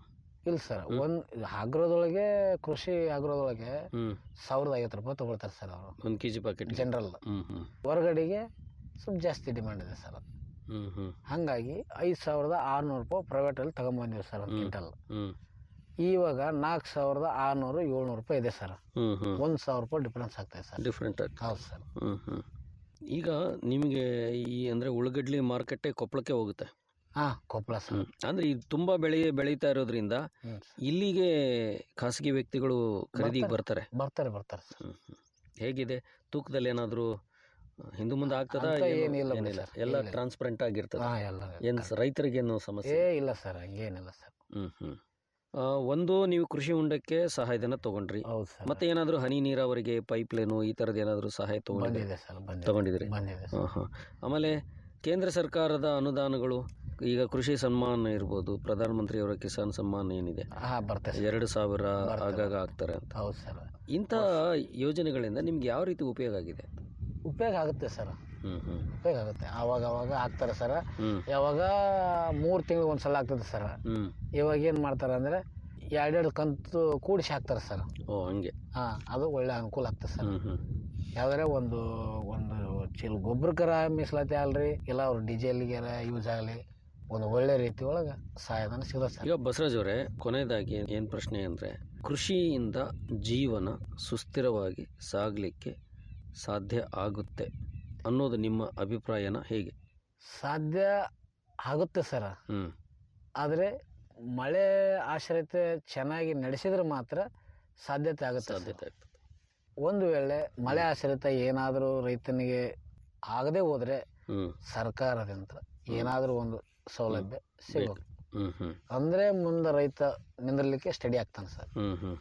ಇಲ್ಲ ಸರ್ ಒಂದು ಆಗ್ರೋದೊಳಗೆ ಕೃಷಿ ಆಗ್ರೋದೊಳಗೆ ಹ್ಮ್ ಸಾವಿರದ ಐವತ್ತು ರೂಪಾಯಿ ತಗೊಳ್ತಾರೆ ಸರ್ ಅವರು ಒಂದು ಕೆ ಜಿ ಪ್ಯಾಕೆಟ್ ಜನರಲ್ ಹ್ಮ್ ಹ್ಮ್ ಹೊರಗಡೆಗೆ ಸ್ವಲ್ಪ ಜಾಸ್ತಿ ಡಿಮ್ಯಾಂಡ್ ಇದೆ ಸರ್ ಹ್ಮ್ ಹ್ಮ್ ಹಾಗಾಗಿ ಐದು ಸಾವಿರದ ಆರುನೂರು ರೂಪಾಯಿ ಪ್ರೈವೇಟಲ್ಲಿ ತಗೊಂಬಂದಿವಿ ಸರ್ ಒಂದು ಹ್ಮ್. ಕ್ವಿಂಟಲ್ ಹ್ಮ್ ಇವಾಗ ನಾಲ್ಕು ಸಾವಿರದ ಆರುನೂರು ಏಳ್ನೂರು ರೂಪಾಯಿ ಇದೆ ಸರ್ ಹ್ಮ್ ಹ್ಮ್ ಒಂದು ಸಾವಿರ ರೂಪಾಯಿ ಡಿಫ್ರೆನ್ಸ್ ಆಗ್ತದೆ ಸರ್ ಡಿಫ್ರೆಂಟ್ ಹೌದು ಸರ್ ಹ್ಮ್ ಹ್ಮ್ ಈಗ ನಿಮಗೆ ಈ ಅಂದ್ರೆ ಉಳ್ಳಗಡ್ಲಿ ಮಾರ್ಕೆಟೇ ಕೊಪ್ಪಳಕ್ಕೆ ಹೋಗುತ್ತೆ ಹಾಂ ಕೊಪ್ಪಳ ಸರ್ ಹ್ಮ್. ಅಂದ್ರೆ ಇದು ತುಂಬಾ ಬೆಳೆ ಬೆಳೀತಾ ಇರೋದ್ರಿಂದ ಹ್ಞೂ ಇಲ್ಲಿಗೆ ಖಾಸಗಿ ವ್ಯಕ್ತಿಗಳು ಖರೀದಿಗೆ ಬರ್ತಾರೆ ಬರ್ತಾರೆ ಬರ್ತಾರೆ ಸರ್ ಹ್ಮ್ ಹ್ಮ್. ಹೇಗಿದೆ ತೂಕದಲ್ಲಿ ಏನಾದರೂ ಹಿಂದು ಮುಂದೆ ಆಗ್ತದ ಅಂತ ಏನಿಲ್ಲ ಬಿಡಿ ಏನಿಲ್ಲ ಸರ್, ಎಲ್ಲ ಏನಿಲ್ಲ. ಟ್ರಾನ್ಸ್ಪರೆಂಟ್ ಆಗಿರ್ತದೆ ಹಾಂ ಎಲ್ಲ ಏನ್ ರೈತರಿಗೇನು ಏ ಸಮಸ್ಯೆ ಇಲ್ಲ ಸರ್ ಹಂಗೇನಿಲ್ಲ ಸರ್ ಹ್ಮ್ ಹ್ಮ್ ಆ, ಒಂದು ನೀವು ಕೃಷಿ ಹೊಂಡಕ್ಕೆ ಸಹಾಯಧನ ತಗೊಂಡ್ರಿ ಹೌದು ಸರ್ ಮತ್ತೆ ಏನಾದರೂ ಹನಿ ನೀರಾವರಿಗೆ ಪೈಪ್ ಲೈನು ಈ ಥರದ್ದು ಏನಾದರೂ ಸಹಾಯ ತಗೊಂಡಿದ್ರಿ ಬಂದಿದೆ ಸರ್ ಬಂದಿದೆ ತಗೊಂಡಿದ್ರಿ ಬಂದಿದೆ ಹಾಂ ಹಾಂ ಆಮೇಲೆ ಕೇಂದ್ರ ಸರ್ಕಾರದ ಅನುದಾನಗಳು ಈಗ ಕೃಷಿ ಸನ್ಮಾನ ಇರ್ಬೋದು ಪ್ರಧಾನಮಂತ್ರಿಯವರ ಕಿಸಾನ್ ಸನ್ಮಾನ್ ಏನಿದೆ ಹಾಂ ಬರ್ತದೆ ಸರ್ ಎರಡು ಸಾವಿರ ಬರ್ತದೆ. ಆಗಾಗ ಆಗ್ತಾರೆ ಅಂತ ಹೌದು ಸರ್ ಇಂಥ ಯೋಜನೆಗಳಿಂದ ನಿಮ್ಗೆ ಯಾವ ರೀತಿ ಉಪಯೋಗ ಆಗಿದೆ ಉಪಯೋಗ ಆಗುತ್ತೆ ಸರ್ ಹ್ಮ್ ಹ್ಮ್ ಉಪಯೋಗ ಆಗುತ್ತೆ ಆವಾಗ ಅವಾಗ ಹಾಕ್ತಾರೆ ಸರ್ ಹ್ಮ್ ಯಾವಾಗ ಮೂರು ತಿಂಗಳು ಒಂದು ಸಲ ಆಗ್ತದೆ ಸರ್ ಹ್ಮ್ ಇವಾಗ ಏನು ಮಾಡ್ತಾರೆ ಅಂದರೆ ಎರಡೆರಡು ಕಂತು ಕೂಡಿಸಿ ಹಾಕ್ತಾರೆ ಸರ್ ಓ ಹಂಗೆ ಹಾಂ ಅದು ಒಳ್ಳೆ ಅನುಕೂಲ ಆಗ್ತದೆ ಸರ್ ಹ್ಮ್ ಹ್ಮ್ ಯಾವ್ದಾರೆ ಒಂದು ಒಂದು ಚೀಲ ಗೊಬ್ಬರಕ್ಕರ ಮೀಸಲಾತಿ ಅಲ್ರಿ ಇಲ್ಲ ಅವ್ರ ಡೀಸೆಲ್ಗೆರ ಯೂಸ್ ಆಗಲಿ ಒಂದು ಒಳ್ಳೆ ರೀತಿ ಒಳಗೆ ಸಹಾಯಧನ ಸಿಗುತ್ತೆ ಸರ್ ಈಗ ಬಸವರಾಜ್ ಅವರೇ ಕೊನೆಯದಾಗಿ ಏನು ಪ್ರಶ್ನೆ ಅಂದರೆ ಕೃಷಿಯಿಂದ ಜೀವನ ಸುಸ್ಥಿರವಾಗಿ ಸಾಗಲಿಕ್ಕೆ ಸಾಧ್ಯ ಆಗುತ್ತೆ ಅನ್ನೋದು ನಿಮ್ಮ ಅಭಿಪ್ರಾಯನ ಹೇಗೆ ಸಾಧ್ಯ ಆಗುತ್ತೆ ಸರ್ ಹ್ಮ್ ಆದರೆ ಮಳೆ ಆಶ್ರಿತ ಚೆನ್ನಾಗಿ ನಡೆಸಿದ್ರೆ ಮಾತ್ರ ಸಾಧ್ಯತೆ ಆಗುತ್ತೆ ಸರ್. ಸಾಧ್ಯತೆ ಆಗ್ತದೆ ಒಂದು ವೇಳೆ ಮಳೆ ಆಶ್ರಿತ ಏನಾದರೂ ರೈತನಿಗೆ ಆಗದೆ ಹೋದರೆ ಹ್ಮ್ ಸರ್ಕಾರದಿಂದ ಏನಾದರೂ ಒಂದು ಸೌಲಭ್ಯ ಸಿಗೋದು ಹ್ಮ್ ಹ್ಮ್ ಅಂದರೆ ಮುಂದೆ ರೈತ ನಿಂದಿರಲಿಕ್ಕೆ ಸ್ಟಡಿ ಆಗ್ತಾನೆ ಸರ್ ಹ್ಮ್ ಹ್ಮ್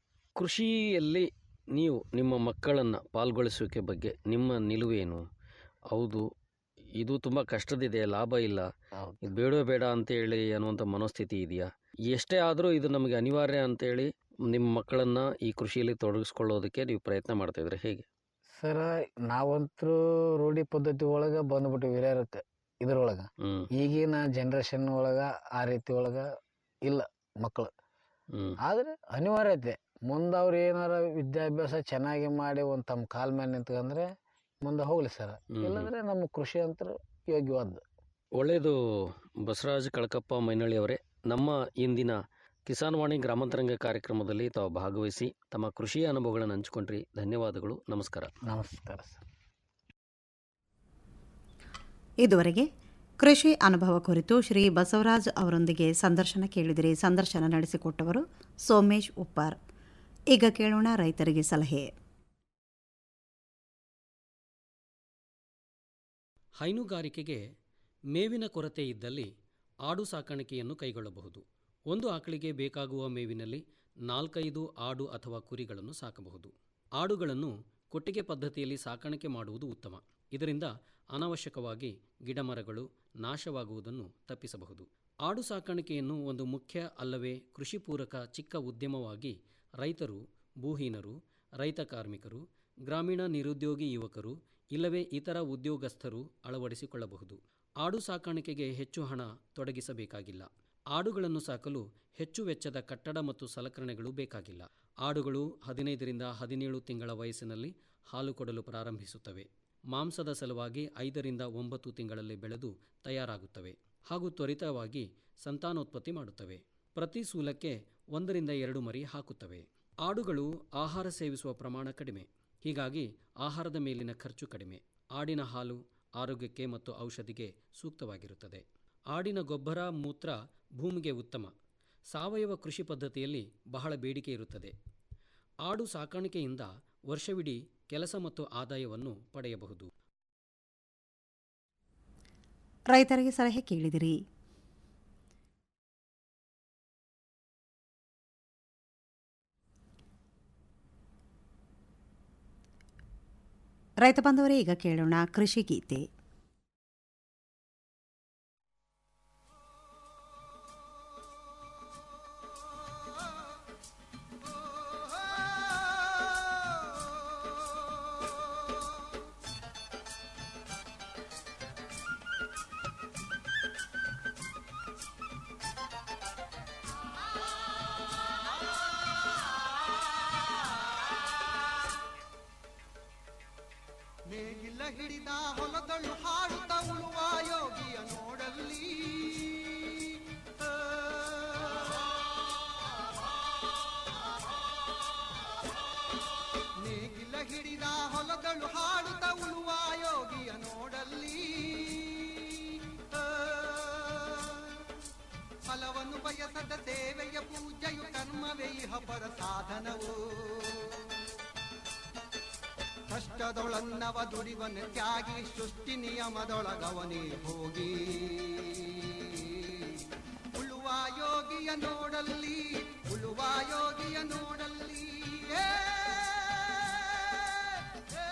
ಕೃಷಿಯಲ್ಲಿ ನೀವು ನಿಮ್ಮ ಮಕ್ಕಳನ್ನು ಪಾಲ್ಗೊಳಿಸುವಿಕೆ ಬಗ್ಗೆ ನಿಮ್ಮ ನಿಲುವೇನು ಹೌದು ಇದು ತುಂಬ ಕಷ್ಟದಿದೆ ಲಾಭ ಇಲ್ಲ ಹೌದು ಇದು ಬೇಡವೇ ಬೇಡ ಅಂತೇಳಿ ಅನ್ನುವಂಥ ಮನೋಸ್ಥಿತಿ ಇದೆಯಾ ಎಷ್ಟೇ ಆದರೂ ಇದು ನಮಗೆ ಅನಿವಾರ್ಯ ಅಂತೇಳಿ ನಿಮ್ಮ ಮಕ್ಕಳನ್ನು ಈ ಕೃಷಿಯಲ್ಲಿ ತೊಡಗಿಸ್ಕೊಳ್ಳೋದಕ್ಕೆ ನೀವು ಪ್ರಯತ್ನ ಮಾಡ್ತಾಯಿದ್ರೆ ಹೇಗೆ ಸರ್ ನಾವಂತರೂ ರೂಢಿ ಪದ್ಧತಿ ಒಳಗೆ ಬಂದ್ಬಿಟ್ಟು ಹಿರಿಯರಕ್ಕೆ ಇದ್ರೊಳಗೆ ಹ್ಮ್ ಈಗಿನ ಜನ್ರೇಷನ್ ಒಳಗೆ ಆ ರೀತಿ ಒಳಗೆ ಇಲ್ಲ ಮಕ್ಕಳು ಹ್ಮ್ ಆದರೆ ಅನಿವಾರ್ಯತೆ ಮುಂದೆ ಅವ್ರು ಏನಾರ ವಿದ್ಯಾಭ್ಯಾಸ ಚೆನ್ನಾಗಿ ಮಾಡಿ ಒಂದು ತಮ್ಮ ಕಾಲ ಮೇಲೆ ನಿಂತ್ಕೊಂಡ್ರೆ ಮುಂದೆ ಹೋಗ್ಲಿ ಸರ್ ಹ್ಮ್. ಇಲ್ಲಾಂದ್ರೆ ನಮ್ಮ ಕೃಷಿ ಅಂತ ಯೋಗ್ಯವಾದ್ದು ಒಳ್ಳೆಯದು ಬಸವರಾಜ್ ಕಳಕಪ್ಪ ಮೈನಳ್ಳಿ ಅವರೇ ನಮ್ಮ ಇಂದಿನ ಕಿಸಾನ್ ವಾಣಿ ಗ್ರಾಮಾಂತರಂಗ ಕಾರ್ಯಕ್ರಮದಲ್ಲಿ ತಾವು ಭಾಗವಹಿಸಿ ತಮ್ಮ ಕೃಷಿಯ ಅನುಭವಗಳನ್ನು ಹಂಚಿಕೊಂಡ್ರಿ ಧನ್ಯವಾದಗಳು ನಮಸ್ಕಾರ ನಮಸ್ಕಾರ ಸರ್ ಇದುವರೆಗೆ ಕೃಷಿ ಅನುಭವ ಕುರಿತು ಶ್ರೀ ಬಸವರಾಜ್ ಅವರೊಂದಿಗೆ ಸಂದರ್ಶನ ಕೇಳಿದಿರಿ ಸಂದರ್ಶನ ನಡೆಸಿಕೊಟ್ಟವರು ಸೋಮೇಶ್ ಉಪ್ಪಾರ್ ಈಗ ಕೇಳೋಣ ರೈತರಿಗೆ ಸಲಹೆ ಹೈನುಗಾರಿಕೆಗೆ ಮೇವಿನ ಕೊರತೆ ಇದ್ದಲ್ಲಿ ಆಡು ಸಾಕಾಣಿಕೆಯನ್ನು ಕೈಗೊಳ್ಳಬಹುದು ಒಂದು ಆಕಳಿಗೆ ಬೇಕಾಗುವ ಮೇವಿನಲ್ಲಿ ನಾಲ್ಕೈದು ಆಡು ಅಥವಾ ಕುರಿಗಳನ್ನು ಸಾಕಬಹುದು ಆಡುಗಳನ್ನು ಕೊಟ್ಟಿಗೆ ಪದ್ಧತಿಯಲ್ಲಿ ಸಾಕಾಣಿಕೆ ಮಾಡುವುದು ಉತ್ತಮ ಇದರಿಂದ ಅನಾವಶ್ಯಕವಾಗಿ ಗಿಡಮರಗಳು ನಾಶವಾಗುವುದನ್ನು ತಪ್ಪಿಸಬಹುದು ಆಡು ಸಾಕಾಣಿಕೆಯನ್ನು ಒಂದು ಮುಖ್ಯ ಅಲ್ಲವೇ ಕೃಷಿ ಪೂರಕ ಚಿಕ್ಕ ಉದ್ಯಮವಾಗಿ ರೈತರು ಭೂಹೀನರು ರೈತ ಕಾರ್ಮಿಕರು ಗ್ರಾಮೀಣ ನಿರುದ್ಯೋಗಿ ಯುವಕರು ಇಲ್ಲವೇ ಇತರ ಉದ್ಯೋಗಸ್ಥರು ಅಳವಡಿಸಿಕೊಳ್ಳಬಹುದು ಆಡು ಸಾಕಾಣಿಕೆಗೆ ಹೆಚ್ಚು ಹಣ ತೊಡಗಿಸಬೇಕಾಗಿಲ್ಲ ಆಡುಗಳನ್ನು ಸಾಕಲು ಹೆಚ್ಚು ವೆಚ್ಚದ ಕಟ್ಟಡ ಮತ್ತು ಸಲಕರಣೆಗಳು ಬೇಕಾಗಿಲ್ಲ ಆಡುಗಳು ಹದಿನೈದರಿಂದ ಹದಿನೇಳು ತಿಂಗಳ ವಯಸ್ಸಿನಲ್ಲಿ ಹಾಲು ಕೊಡಲು ಪ್ರಾರಂಭಿಸುತ್ತವೆ ಮಾಂಸದ ಸಲುವಾಗಿ ಐದರಿಂದ ಒಂಬತ್ತು ತಿಂಗಳಲ್ಲಿ ಬೆಳೆದು ತಯಾರಾಗುತ್ತವೆ ಹಾಗೂ ತ್ವರಿತವಾಗಿ ಸಂತಾನೋತ್ಪತ್ತಿ ಮಾಡುತ್ತವೆ ಪ್ರತಿ ಸೂಲಕ್ಕೆ ಒಂದರಿಂದ ಎರಡು ಮರಿ ಹಾಕುತ್ತವೆ ಆಡುಗಳು ಆಹಾರ ಸೇವಿಸುವ ಪ್ರಮಾಣ ಕಡಿಮೆ ಹೀಗಾಗಿ ಆಹಾರದ ಮೇಲಿನ ಖರ್ಚು ಕಡಿಮೆ ಆಡಿನ ಹಾಲು ಆರೋಗ್ಯಕ್ಕೆ ಮತ್ತು ಔಷಧಿಗೆ ಸೂಕ್ತವಾಗಿರುತ್ತದೆ ಆಡಿನ ಗೊಬ್ಬರ ಮೂತ್ರ ಭೂಮಿಗೆ ಉತ್ತಮ ಸಾವಯವ ಕೃಷಿ ಪದ್ಧತಿಯಲ್ಲಿ ಬಹಳ ಬೇಡಿಕೆ ಇರುತ್ತದೆ ಆಡು ಸಾಕಾಣಿಕೆಯಿಂದ ವರ್ಷವಿಡೀ ಕೆಲಸ ಮತ್ತು ಆದಾಯವನ್ನು ಪಡೆಯಬಹುದು ರೈತರಿಗೆ ಸಲಹೆ ಕೇಳಿದಿರಿ ರೈತ ಬಾಂಧವರೇ ಈಗ ಕೇಳೋಣ ಕೃಷಿ ಗೀತೆ ಆ ಹಿಡಿದ ಹೊಲಗಳು ಹಾಡುತ್ತ ಉಳುವ ಯೋಗಿಯ ನೋಡಲ್ಲಿ ಆ, ನೇಗಿಲ ಹಿಡಿದ ಹೊಲಗಳು ಹಾಡುತ್ತ ಉಳುವ ಯೋಗಿಯ ನೋಡಲ್ಲಿ ಆ, ಫಲವನ್ನು ಬಯಸದ ಸೇವೆಯ ಪೂಜೆಯು ಕರ್ಮವೇ ಇಹ ಪರ ಸಾಧನವು ಕಷ್ಟದೊಳನ್ನವ ದುಡಿವನ ತ್ಯಾಗಿ ಸೃಷ್ಟಿ ನಿಯಮದೊಳಗವನೇ ಹೋಗಿ ಉಳುವ ಯೋಗಿಯ ನೋಡಲ್ಲಿ ಉಳುವ ಯೋಗಿಯ ನೋಡಲ್ಲಿ ಏ, ಏ,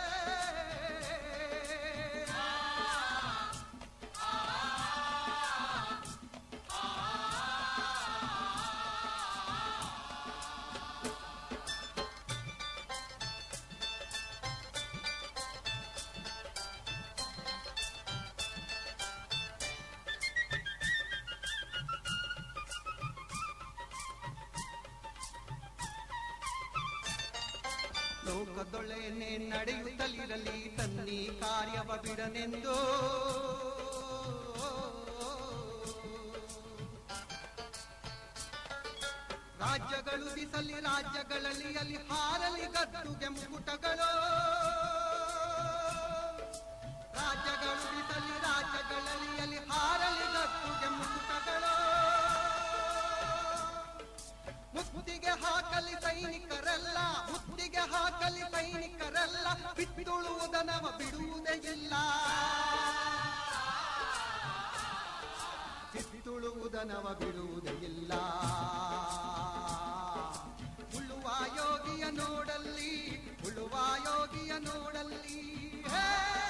ಲೋಕದೊಳೆನೆ ನಡೆಯುತ್ತಲಿರಲಿ ತನ್ನಿ ಕಾರ್ಯವ ಬಿಡನೆಂದು ರಾಜ್ಯಗಳು ಬಿಸಲಿ ರಾಜ್ಯಗಳಲ್ಲಿ ಅಲ್ಲಿ ಹಾರಲಿ ಗದ್ದುಗೆ ಮುಕುಟಗಳು ರಾಜ್ಯಗಳು ಬಿಸಲಿ ರಾಜ್ಯಗಳಲ್ಲಿ ಅಲ್ಲಿ ಹಾರಲಿ ಗದ್ದುಗೆ ಮುಕುಟಗಳು ಮುತ್ತಿಗೆ ಹಾಕಲಿ ಸೈನಿಕರೆಲ್ಲ ಮುತ್ತಿಗೆ ಹಾಕಲಿ ಸೈನಿಕರೆಲ್ಲ ಬಿತ್ತುಳುವುದನವ ಬಿಡುವುದೇ ಇಲ್ಲ ಬಿತ್ತುಳುವುದನವ ಬಿಡುವುದೇ ಇಲ್ಲ ಉಳುವ ಯೋಗಿಯ ನೋಡಲ್ಲಿ ಉಳುವ ಯೋಗಿಯ ನೋಡಲ್ಲಿ ಹೇ!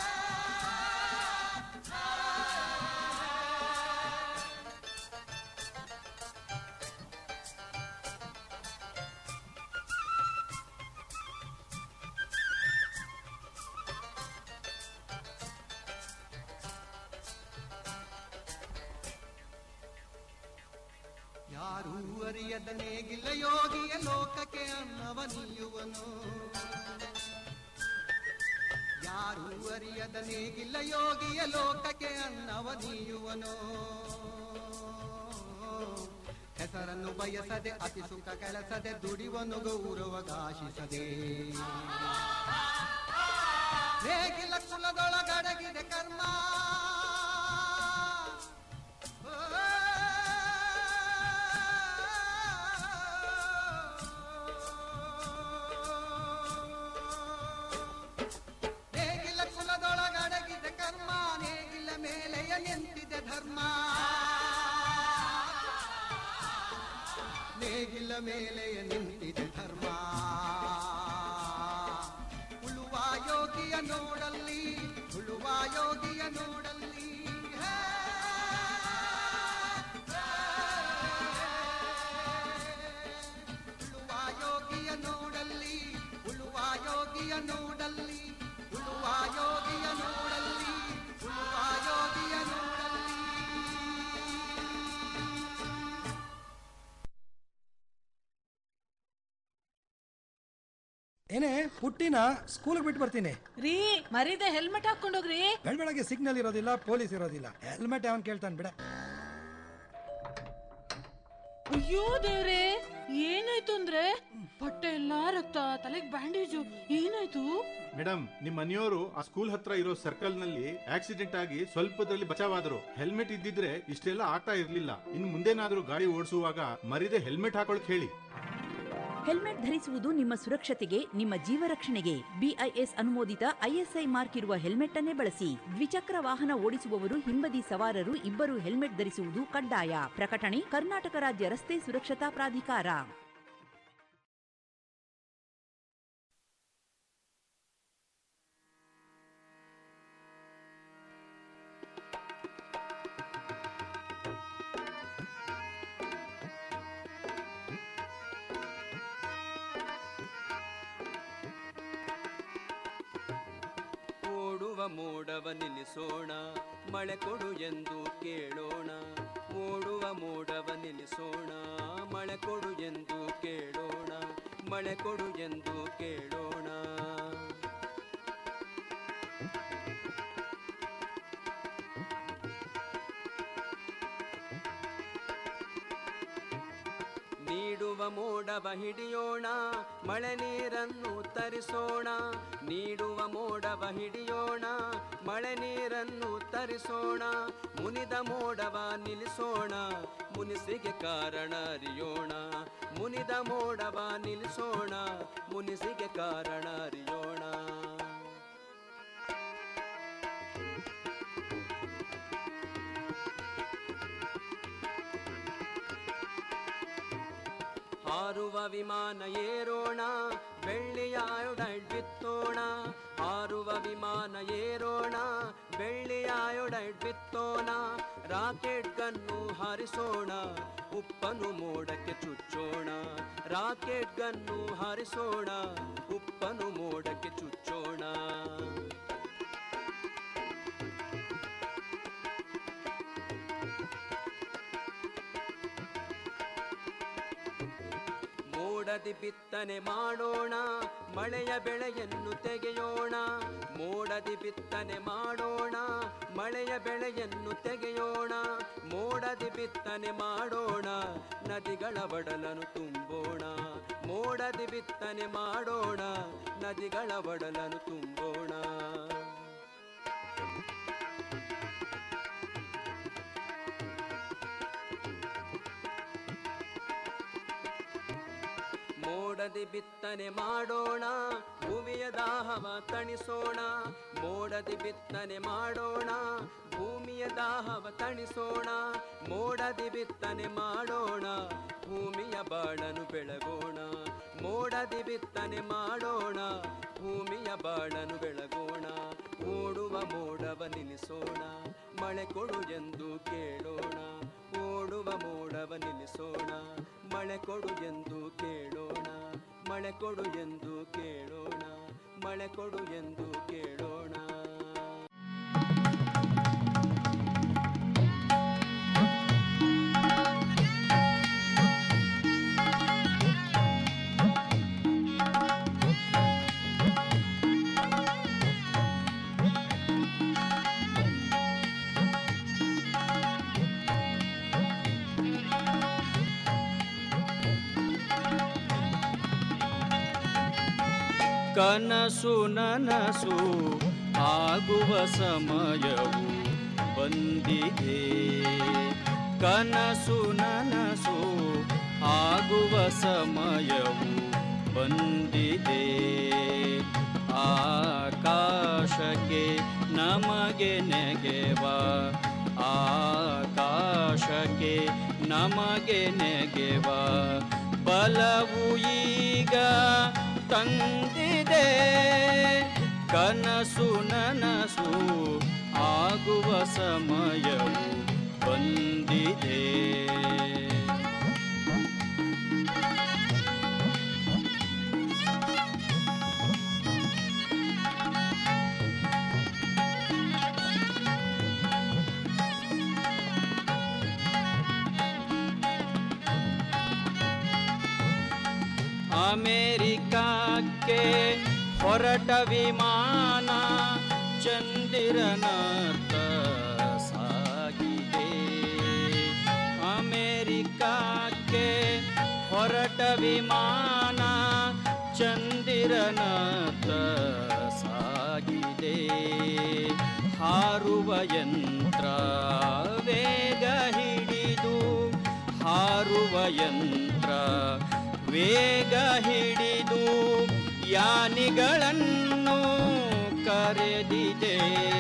ಯಾರೂ ಅರಿಯದ ನೇಗಿಲ್ಲ ಯೋಗಿಯ ಲೋಕಕ್ಕೆ ಅನ್ನವ ನೀಯುವನು ಯಾರೂ ಅರಿಯದ ನೇಗಿಲ್ಲ ಯೋಗಿಯ ಲೋಕಕ್ಕೆ ಅನ್ನವ ನೀಯುವನು ಹೆಸರನ್ನು ಬಯಸದೆ ಅತಿ ಸುಖ ಕೆಲಸದೆ ದುಡಿವನು ಗೌರವಗಾಶಿಸದೆ ನೇಗಿಲ ಕುಲದೊಳಗಡಗಿದೆ ಕರ್ಮ ನೇಗಿಲ ಕುಲದೊಳಗಡಗಿದೆ ಕರ್ಮ ನೇಗಿಲ ಮೇಲೆಯ ನಿಂತಿದೆ ಧರ್ಮ ನೇಗಿಲ ಮೇಲೆಯ ನಿಂತಿದೆ ಧರ್ಮ ಉಳುವ ಯೋಗಿಯ ನೋಡಲ್ಲಿ ಉಳುವ ಯೋಗಿಯ ನೋಡಲ್ಲಿ ಹೇ! ಉಳುವ ಯೋಗಿಯ ನೋಡಲ್ಲಿ ಉಳುವ ಯೋಗಿಯ ನೋಡಲ್ಲಿ ಉಳುವ ಯೋಗಿಯ ನೋಡಲ್ಲಿ ಉಳುವ ಯೋಗಿಯ ನೋಡಲ್ಲಿ ಏನೇ ಪುಟ್ಟಿನ ಸ್ಕೂಲ್ಗೆ ಬಿಟ್ಟು ಬರ್ತೀನಿ ರೀ ಮರೀದೆ ಹೆಲ್ಮೆಟ್ ಹಾಕೊಂಡೋಗ್ರಿ ಬೆಳ ಬೆಳಗ್ಗೆ ಸಿಗ್ನಲ್ ಇರೋದಿಲ್ಲ ಪೊಲೀಸ್ ಇರೋದಿಲ್ಲ ಹೆಲ್ಮೆಟ್ ಯಾವನ್ ಕೇಳ್ತಾನೆ ಬಿಡ ಅಯ್ಯೋ ದೇವ್ರೆ ಏನಾಯ್ತು ಅಂದ್ರೆ ಬಟ್ಟೆ ಎಲ್ಲಾ ರಕ್ತ ತಲೆಗ್ ಬ್ಯಾಂಡೇಜು ಏನಾಯ್ತು ಮೇಡಮ್ ನಿಮ್ ಮನೆಯವರು ಆ ಸ್ಕೂಲ್ ಹತ್ರ ಇರೋ ಸರ್ಕಲ್ ನಲ್ಲಿ ಆಕ್ಸಿಡೆಂಟ್ ಆಗಿ ಸ್ವಲ್ಪದಲ್ಲಿ ಬಚಾವಾದ್ರು ಹೆಲ್ಮೆಟ್ ಇದ್ದಿದ್ರೆ ಇಷ್ಟೆಲ್ಲ ಆಗ್ತಾ ಇರ್ಲಿಲ್ಲ ಇನ್ ಮುಂದೇನಾದ್ರೂ ಗಾಡಿ ಓಡಿಸುವಾಗ ಮರಿದೆ ಹೆಲ್ಮೆಟ್ ಹಾಕೊಳಕ್ ಹೇಳಿ ಹೆಲ್ಮೆಟ್ ಧರಿಸುವುದು ನಿಮ್ಮ ಸುರಕ್ಷತೆಗೆ ನಿಮ್ಮ ಜೀವ ರಕ್ಷಣೆಗೆ ಬಿಐಎಸ್ ಅನುಮೋದಿತ ಐಎಸ್ಐ ಮಾರ್ಕ್ ಇರುವ ಹೆಲ್ಮೆಟ್ ಅನ್ನೇ ಬಳಸಿ ದ್ವಿಚಕ್ರ ವಾಹನ ಓಡಿಸುವವರು ಹಿಂಬದಿ ಸವಾರರು ಇಬ್ಬರು ಹೆಲ್ಮೆಟ್ ಧರಿಸುವುದು ಕಡ್ಡಾಯ ಪ್ರಕಟಣೆ ಕರ್ನಾಟಕ ರಾಜ್ಯ ರಸ್ತೆ ಸುರಕ್ಷತಾ ಪ್ರಾಧಿಕಾರ ಓಡುವ ಮೋಡವ ನಿಲ್ಲಿಸೋಣ ಮಳೆ ಕೊಡು ಎಂದು ಕೇಳೋಣ ಓಡುವ ಮೋಡವ ನಿಲ್ಲಿಸೋಣ ಮಳೆ ಕೊಡು ಎಂದು ಕೇಳೋಣ ಮಳೆ ಕೊಡು ಎಂದು ಕೇಳೋಣ ನೀಡುವ ಮೋಡವ ಹಿಡಿಯೋಣ ಮಳೆ ನೀರನ್ನು ತರಿಸೋಣ ನೀಡುವ ಮೋಡವ ಹಿಡಿಯೋಣ ಮಳೆ ನೀರನ್ನು ತರಿಸೋಣ ಮುನಿದ ಮೋಡವ ನಿಲ್ಲಿಸೋಣ ಮುನಿಸಿಗೆ ಕಾರಣ ಅರಿಯೋಣ ಮುನಿದ ಮೋಡವ ನಿಲ್ಲಿಸೋಣ ಮುನಿಸಿಗೆ ಕಾರಣ ಅರಿಯೋಣ ಹಾರುವ ವಿಮಾನ ಏರೋಣ ಬೆಳ್ಳಿಯ ಅಯೋಡೈಡ್ ಬಿತ್ತೋಣ ಹಾರುವ ವಿಮಾನ ಏರೋಣ ಬೆಳ್ಳಿಯ ಅಯೋಡೈಡ್ ಬಿತ್ತೋಣ ರಾಕೆಟ್ ಗನ್ನು ಹಾರಿಸೋಣ ಉಪ್ಪನು ಮೋಡಕ್ಕೆ ಚುಚ್ಚೋಣ ರಾಕೆಟ್ ಗನ್ನು ಹಾರಿಸೋಣ ಉಪ್ಪನು ಮೋಡಕ್ಕೆ ಚುಚ್ಚೋಣ ಮೋಡದಿ ಬಿತ್ತನೆ ಮಾಡೋಣ ಮಳೆಯ ಬೆಳೆಯನ್ನು ತೆಗೆಯೋಣ ಮೋಡದಿ ಬಿತ್ತನೆ ಮಾಡೋಣ ಮಳೆಯ ಬೆಳೆಯನ್ನು ತೆಗೆಯೋಣ ಮೋಡದಿ ಬಿತ್ತನೆ ಮಾಡೋಣ ನದಿಗಳ ಒಡಲನ್ನು ತುಂಬೋಣ ಮೋಡದಿ ಬಿತ್ತನೆ ಮಾಡೋಣ ನದಿಗಳ ಒಡಲನ್ನು ತುಂಬೋಣ ಮೋಡದಿ ಬಿತ್ತನೆ ಮಾಡೋಣ ಭೂಮಿಯ ದಾಹವ ತಣಿಸೋಣ ಮೋಡದಿ ಬಿತ್ತನೆ ಮಾಡೋಣ ಭೂಮಿಯ ದಾಹವ ತಣಿಸೋಣ ಮೋಡದಿ ಬಿತ್ತನೆ ಮಾಡೋಣ ಭೂಮಿಯ ಬಾಳನು ಬೆಳಗೋಣ ಮೋಡದಿ ಬಿತ್ತನೆ ಮಾಡೋಣ ಭೂಮಿಯ ಬಾಳನು ಬೆಳಗೋಣ ಓಡುವ ಮೋಡವ ನಿಲ್ಲಿಸೋಣ ಮಳೆ ಕೊಡು ಎಂದು ಕೇಳೋಣ ಓಡುವ ಮೋಡವ ನಿಲ್ಲಿಸೋಣ ಮಳೆ ಕೊಡು ಎಂದು ಕೇಳೋಣ ಮಳೆ ಕೊಡು ಎಂದು ಕೇಳೋಣ ಮಳೆ ಕೊಡು ಎಂದು ಕೇಳೋಣ ಕನಸು ನನಸು ಆಗುವ ಸಮಯವು ಬಂದಿದೆ ಕನಸು ನನಸು ಆಗುವ ಸಮಯವು ಬಂದಿದೆ ಆಕಾಶಕ್ಕೆ ನಮಗೆ ನೆಗೆವ ಆಕಾಶಕ್ಕೆ ನಮಗೆ ನೆಗೆವ ಬಲವು ಈಗ ತಂದಿದೆ ಕನಸು ನನಸು ಆಗುವ ಸಮಯವು ಬಂದಿದೆ ಅಮೇರಿಕಕ್ಕೆ ಹೊರಟ ವಿಮಾನ ಚಂದಿರನತ್ತ ಸಾಗಿದೆ ಅಮೇರಿಕಕ್ಕೆ ಹೊರಟ ವಿಮಾನ ಚಂದಿರನತ್ತ ಸಾಗಿದೆ ಹಾರುವ ಯಂತ್ರ ವೇಗ ಹಿಡಿದು ಹಾರುವ ಯಂತ್ರ ವೇಗ ಹಿಡಿದು ಯಾನಿಗಳನ್ನು ಕರೆದಿದೆ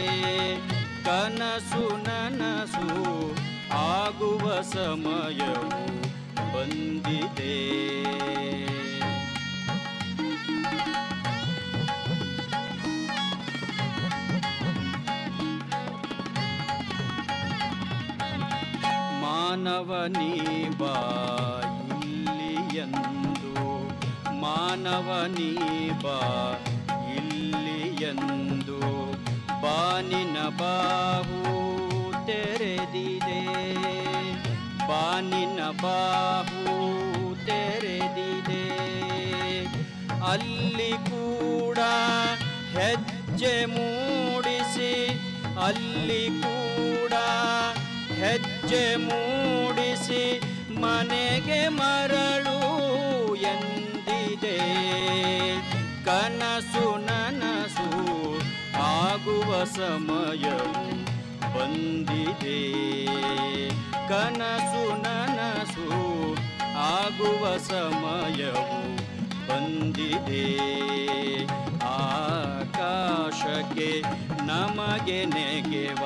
ಕನಸು ನನಸು ಆಗುವ ಸಮಯವು ಬಂದಿದೆ ಮಾನವನೀ ಬಾ ಇಲ್ಲಿಯಂದು ಮಾನವನೀ ಬಾ ಇಲ್ಲಿಯಂದು ಬಾನಿನ ಬಾಹು ತೆರೆದಿದೆ ಬಾನಿನ ಬಾಹು ತೆರೆದಿದೆ ಅಲ್ಲಿ ಕೂಡ ಹೆಜ್ಜೆ ಮೂಡಿಸಿ ಅಲ್ಲಿ ಕೂಡ ಹೆಜ್ಜೆ ಮೂಡಿಸಿ ಮನೆಗೆ ಮರಳು ಎಂದಿದೆ ಕನಸು ನನಸು ಆಗುವ ಸಮಯವು ಬಂದಿದೆ ಕನಸು ನನಸು ಆಗುವ ಸಮಯವು ಬಂದಿದೆ ಆಕಾಶಕ್ಕೆ ನಮಗೆ ನೆಗೆವ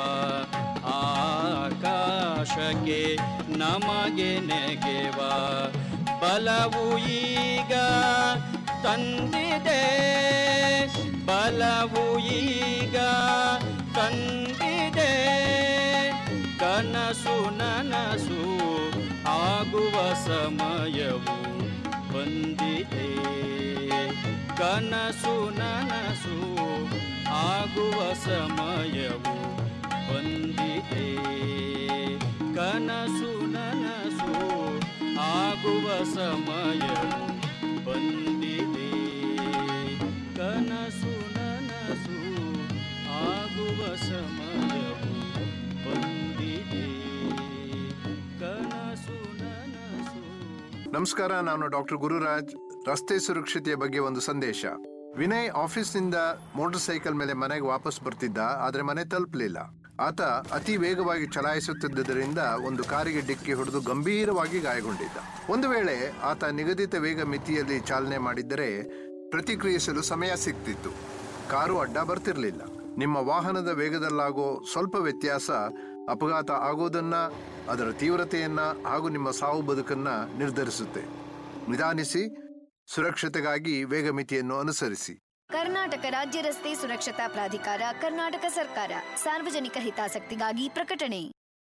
ಆಕಾಶಕ್ಕೆ ನಮಗೆ ನೆಗೆವ ಬಲವು ಈಗ ತಂದಿದೆ ಬಲವು ಈಗ ತಂದಿದೆ ಕನಸು ನನಸು ಆಗುವ ಸಮಯವು ಬಂದಿದೆ ಕನಸು ನನಸು ಆಗುವ ಸಮಯವು ಬಂದಿದೆ ಕನಸು ನನಸು ಆಗುವ ಸಮಯವು ಬಂದಿದೆ ಕನಸು ನನಸು ಆಗುವ ಸಮಯವು ಬಂದಿದೆ ಕನಸು ನನಸು ನಮಸ್ಕಾರ ನಾನು ಡಾಕ್ಟರ್ ಗುರುರಾಜ್ ರಸ್ತೆ ಸುರಕ್ಷತೆಯ ಬಗ್ಗೆ ಒಂದು ಸಂದೇಶ ವಿನಯ್ ಆಫೀಸ್ನಿಂದ ಮೋಟಾರ್ ಸೈಕಲ್ ಮೇಲೆ ಮನೆಗೆ ವಾಪಸ್ ಬರ್ತಿದ್ದ ಆದ್ರೆ ಮನೆ ತಲುಪಲಿಲ್ಲ ಆತ ಅತಿ ವೇಗವಾಗಿ ಚಲಾಯಿಸುತ್ತಿದ್ದರಿಂದ ಒಂದು ಕಾರಿಗೆ ಡಿಕ್ಕಿ ಹೊಡೆದು ಗಂಭೀರವಾಗಿ ಗಾಯಗೊಂಡಿದ್ದ ಒಂದು ವೇಳೆ ಆತ ನಿಗದಿತ ವೇಗ ಮಿತಿಯಲ್ಲಿ ಚಾಲನೆ ಮಾಡಿದ್ದರೆ ಪ್ರತಿಕ್ರಿಯಿಸಲು ಸಮಯ ಸಿಗ್ತಿತ್ತು ಕಾರು ಅಡ್ಡ ಬರ್ತಿರ್ಲಿಲ್ಲ ನಿಮ್ಮ ವಾಹನದ ವೇಗದಲ್ಲಾಗೋ ಸ್ವಲ್ಪ ವ್ಯತ್ಯಾಸ ಅಪಘಾತ ಆಗೋದನ್ನ ಅದರ ತೀವ್ರತೆಯನ್ನ ಹಾಗೂ ನಿಮ್ಮ ಸಾವು ಬದುಕನ್ನ ನಿರ್ಧರಿಸುತ್ತೆ ನಿಧಾನಿಸಿ ಸುರಕ್ಷತೆಗಾಗಿ ವೇಗ ಮಿತಿಯನ್ನು ಅನುಸರಿಸಿ ಕರ್ನಾಟಕ ರಾಜ್ಯ ರಸ್ತೆ ಸುರಕ್ಷತಾ ಪ್ರಾಧಿಕಾರ ಕರ್ನಾಟಕ ಸರ್ಕಾರ ಸಾರ್ವಜನಿಕ ಹಿತಾಸಕ್ತಿಗಾಗಿ ಪ್ರಕಟಣೆ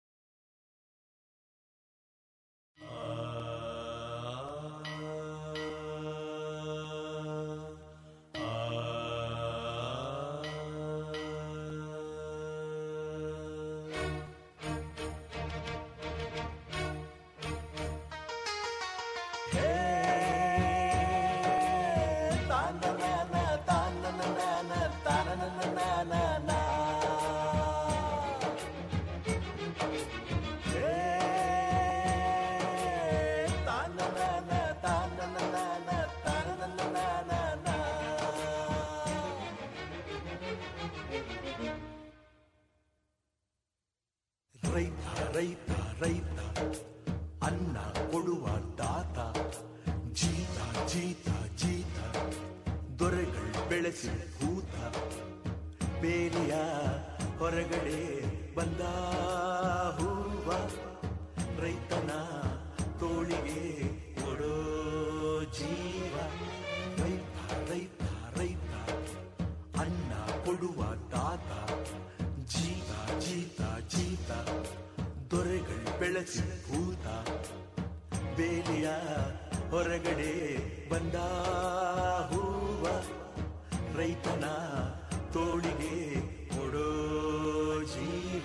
ರೈತ ರೈತ ರೈತ ಅನ್ನ ಕೊಡುವ ದಾತ ಜೀತ ಜೀತ ಜೀತ ದೊರೆಗಳು ಬೆಳೆಸಿ ಭೂತ ಬೇಲಿಯ ಹೊರಗಡೆ ಬಂದ ಹೂವ ರೈತನ ತೋಳಿಗೆ ಕೊಡೋ ಜೀವ ರೈತ ರೈತ ರೈತ ಅನ್ನ ಕೊಡುವ ದಾತ ಜೀತ ಜೀತ ಜೀತ ದೊರೆಗಳು ಬೆಳೆಸಿ ಭೂತ ಬೇಲಿಯ ಹೊರಗಡೆ ಬಂದ ಹೂವ ರೈತನ ತೋಳಿಗೆ ಕೊಡೋ ಜೀವ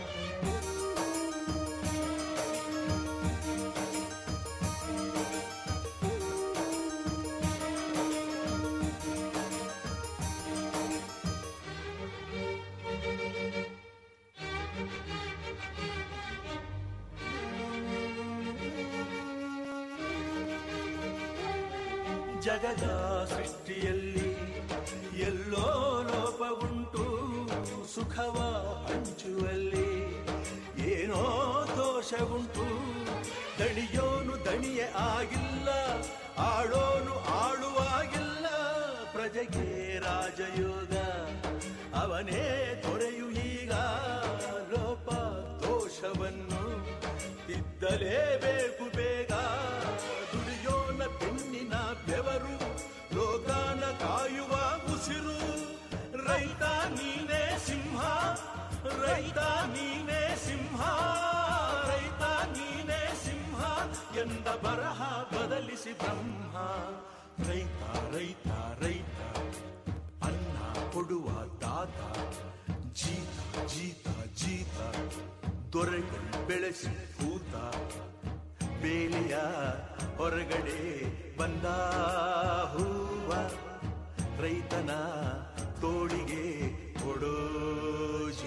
ಜಗದ ಸೃಷ್ಟಿಯಲ್ಲಿ ಎಲ್ಲೋ ಲೋಪ ಉಂಟು ಸುಖವ ಹಂಚುವಲ್ಲಿ ಏನೋ ದೋಷ ಉಂಟು ದಣಿಯೋನು ದಣಿಯೇ ಆಗಿಲ್ಲ ಆಳೋನು ಆಳುವಾಗಿಲ್ಲ ಪ್ರಜೆಗೆ ರಾಜಯೋಗ ಅವನೇ ತೊರೆಯು ಈಗ ಲೋಪ ದೋಷವನ್ನು ತಿದ್ದಲೇಬೇಕು ಬೇಗ ದುಡಿಯೋನ ಬೆನ್ನಿನ ಬೆವರು ಲೋಕಾನ ಕಾಯುವ ಉಸಿರು ರೈತ ನೀನೇ ಸಿಂಹ ರೈತ ನೀನೇ ಸಿಂಹ ರೈತ ನೀನೇ ಸಿಂಹ ಎಂದ ಬರಹ ಬದಲಿಸಿ ಬ್ರಹ್ಮ ರೈತ ರೈತ ರೈತ ಅನ್ನ ಕೊಡುವ ದಾತ ಜೀತ ಜೀತ ಜೀತ ದೊರೆಗಳು ಬೆಳೆಸಿ ಭೂತ ಬೇಲಿಯ ಹೊರಗಡೆ ಬಂದ ಹೂವ ರೈತನ ತೋಳಿಗೆ ಕೊಡೋ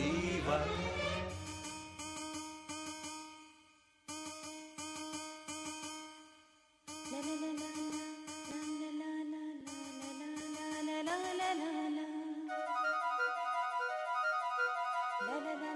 ಜೀವ La la la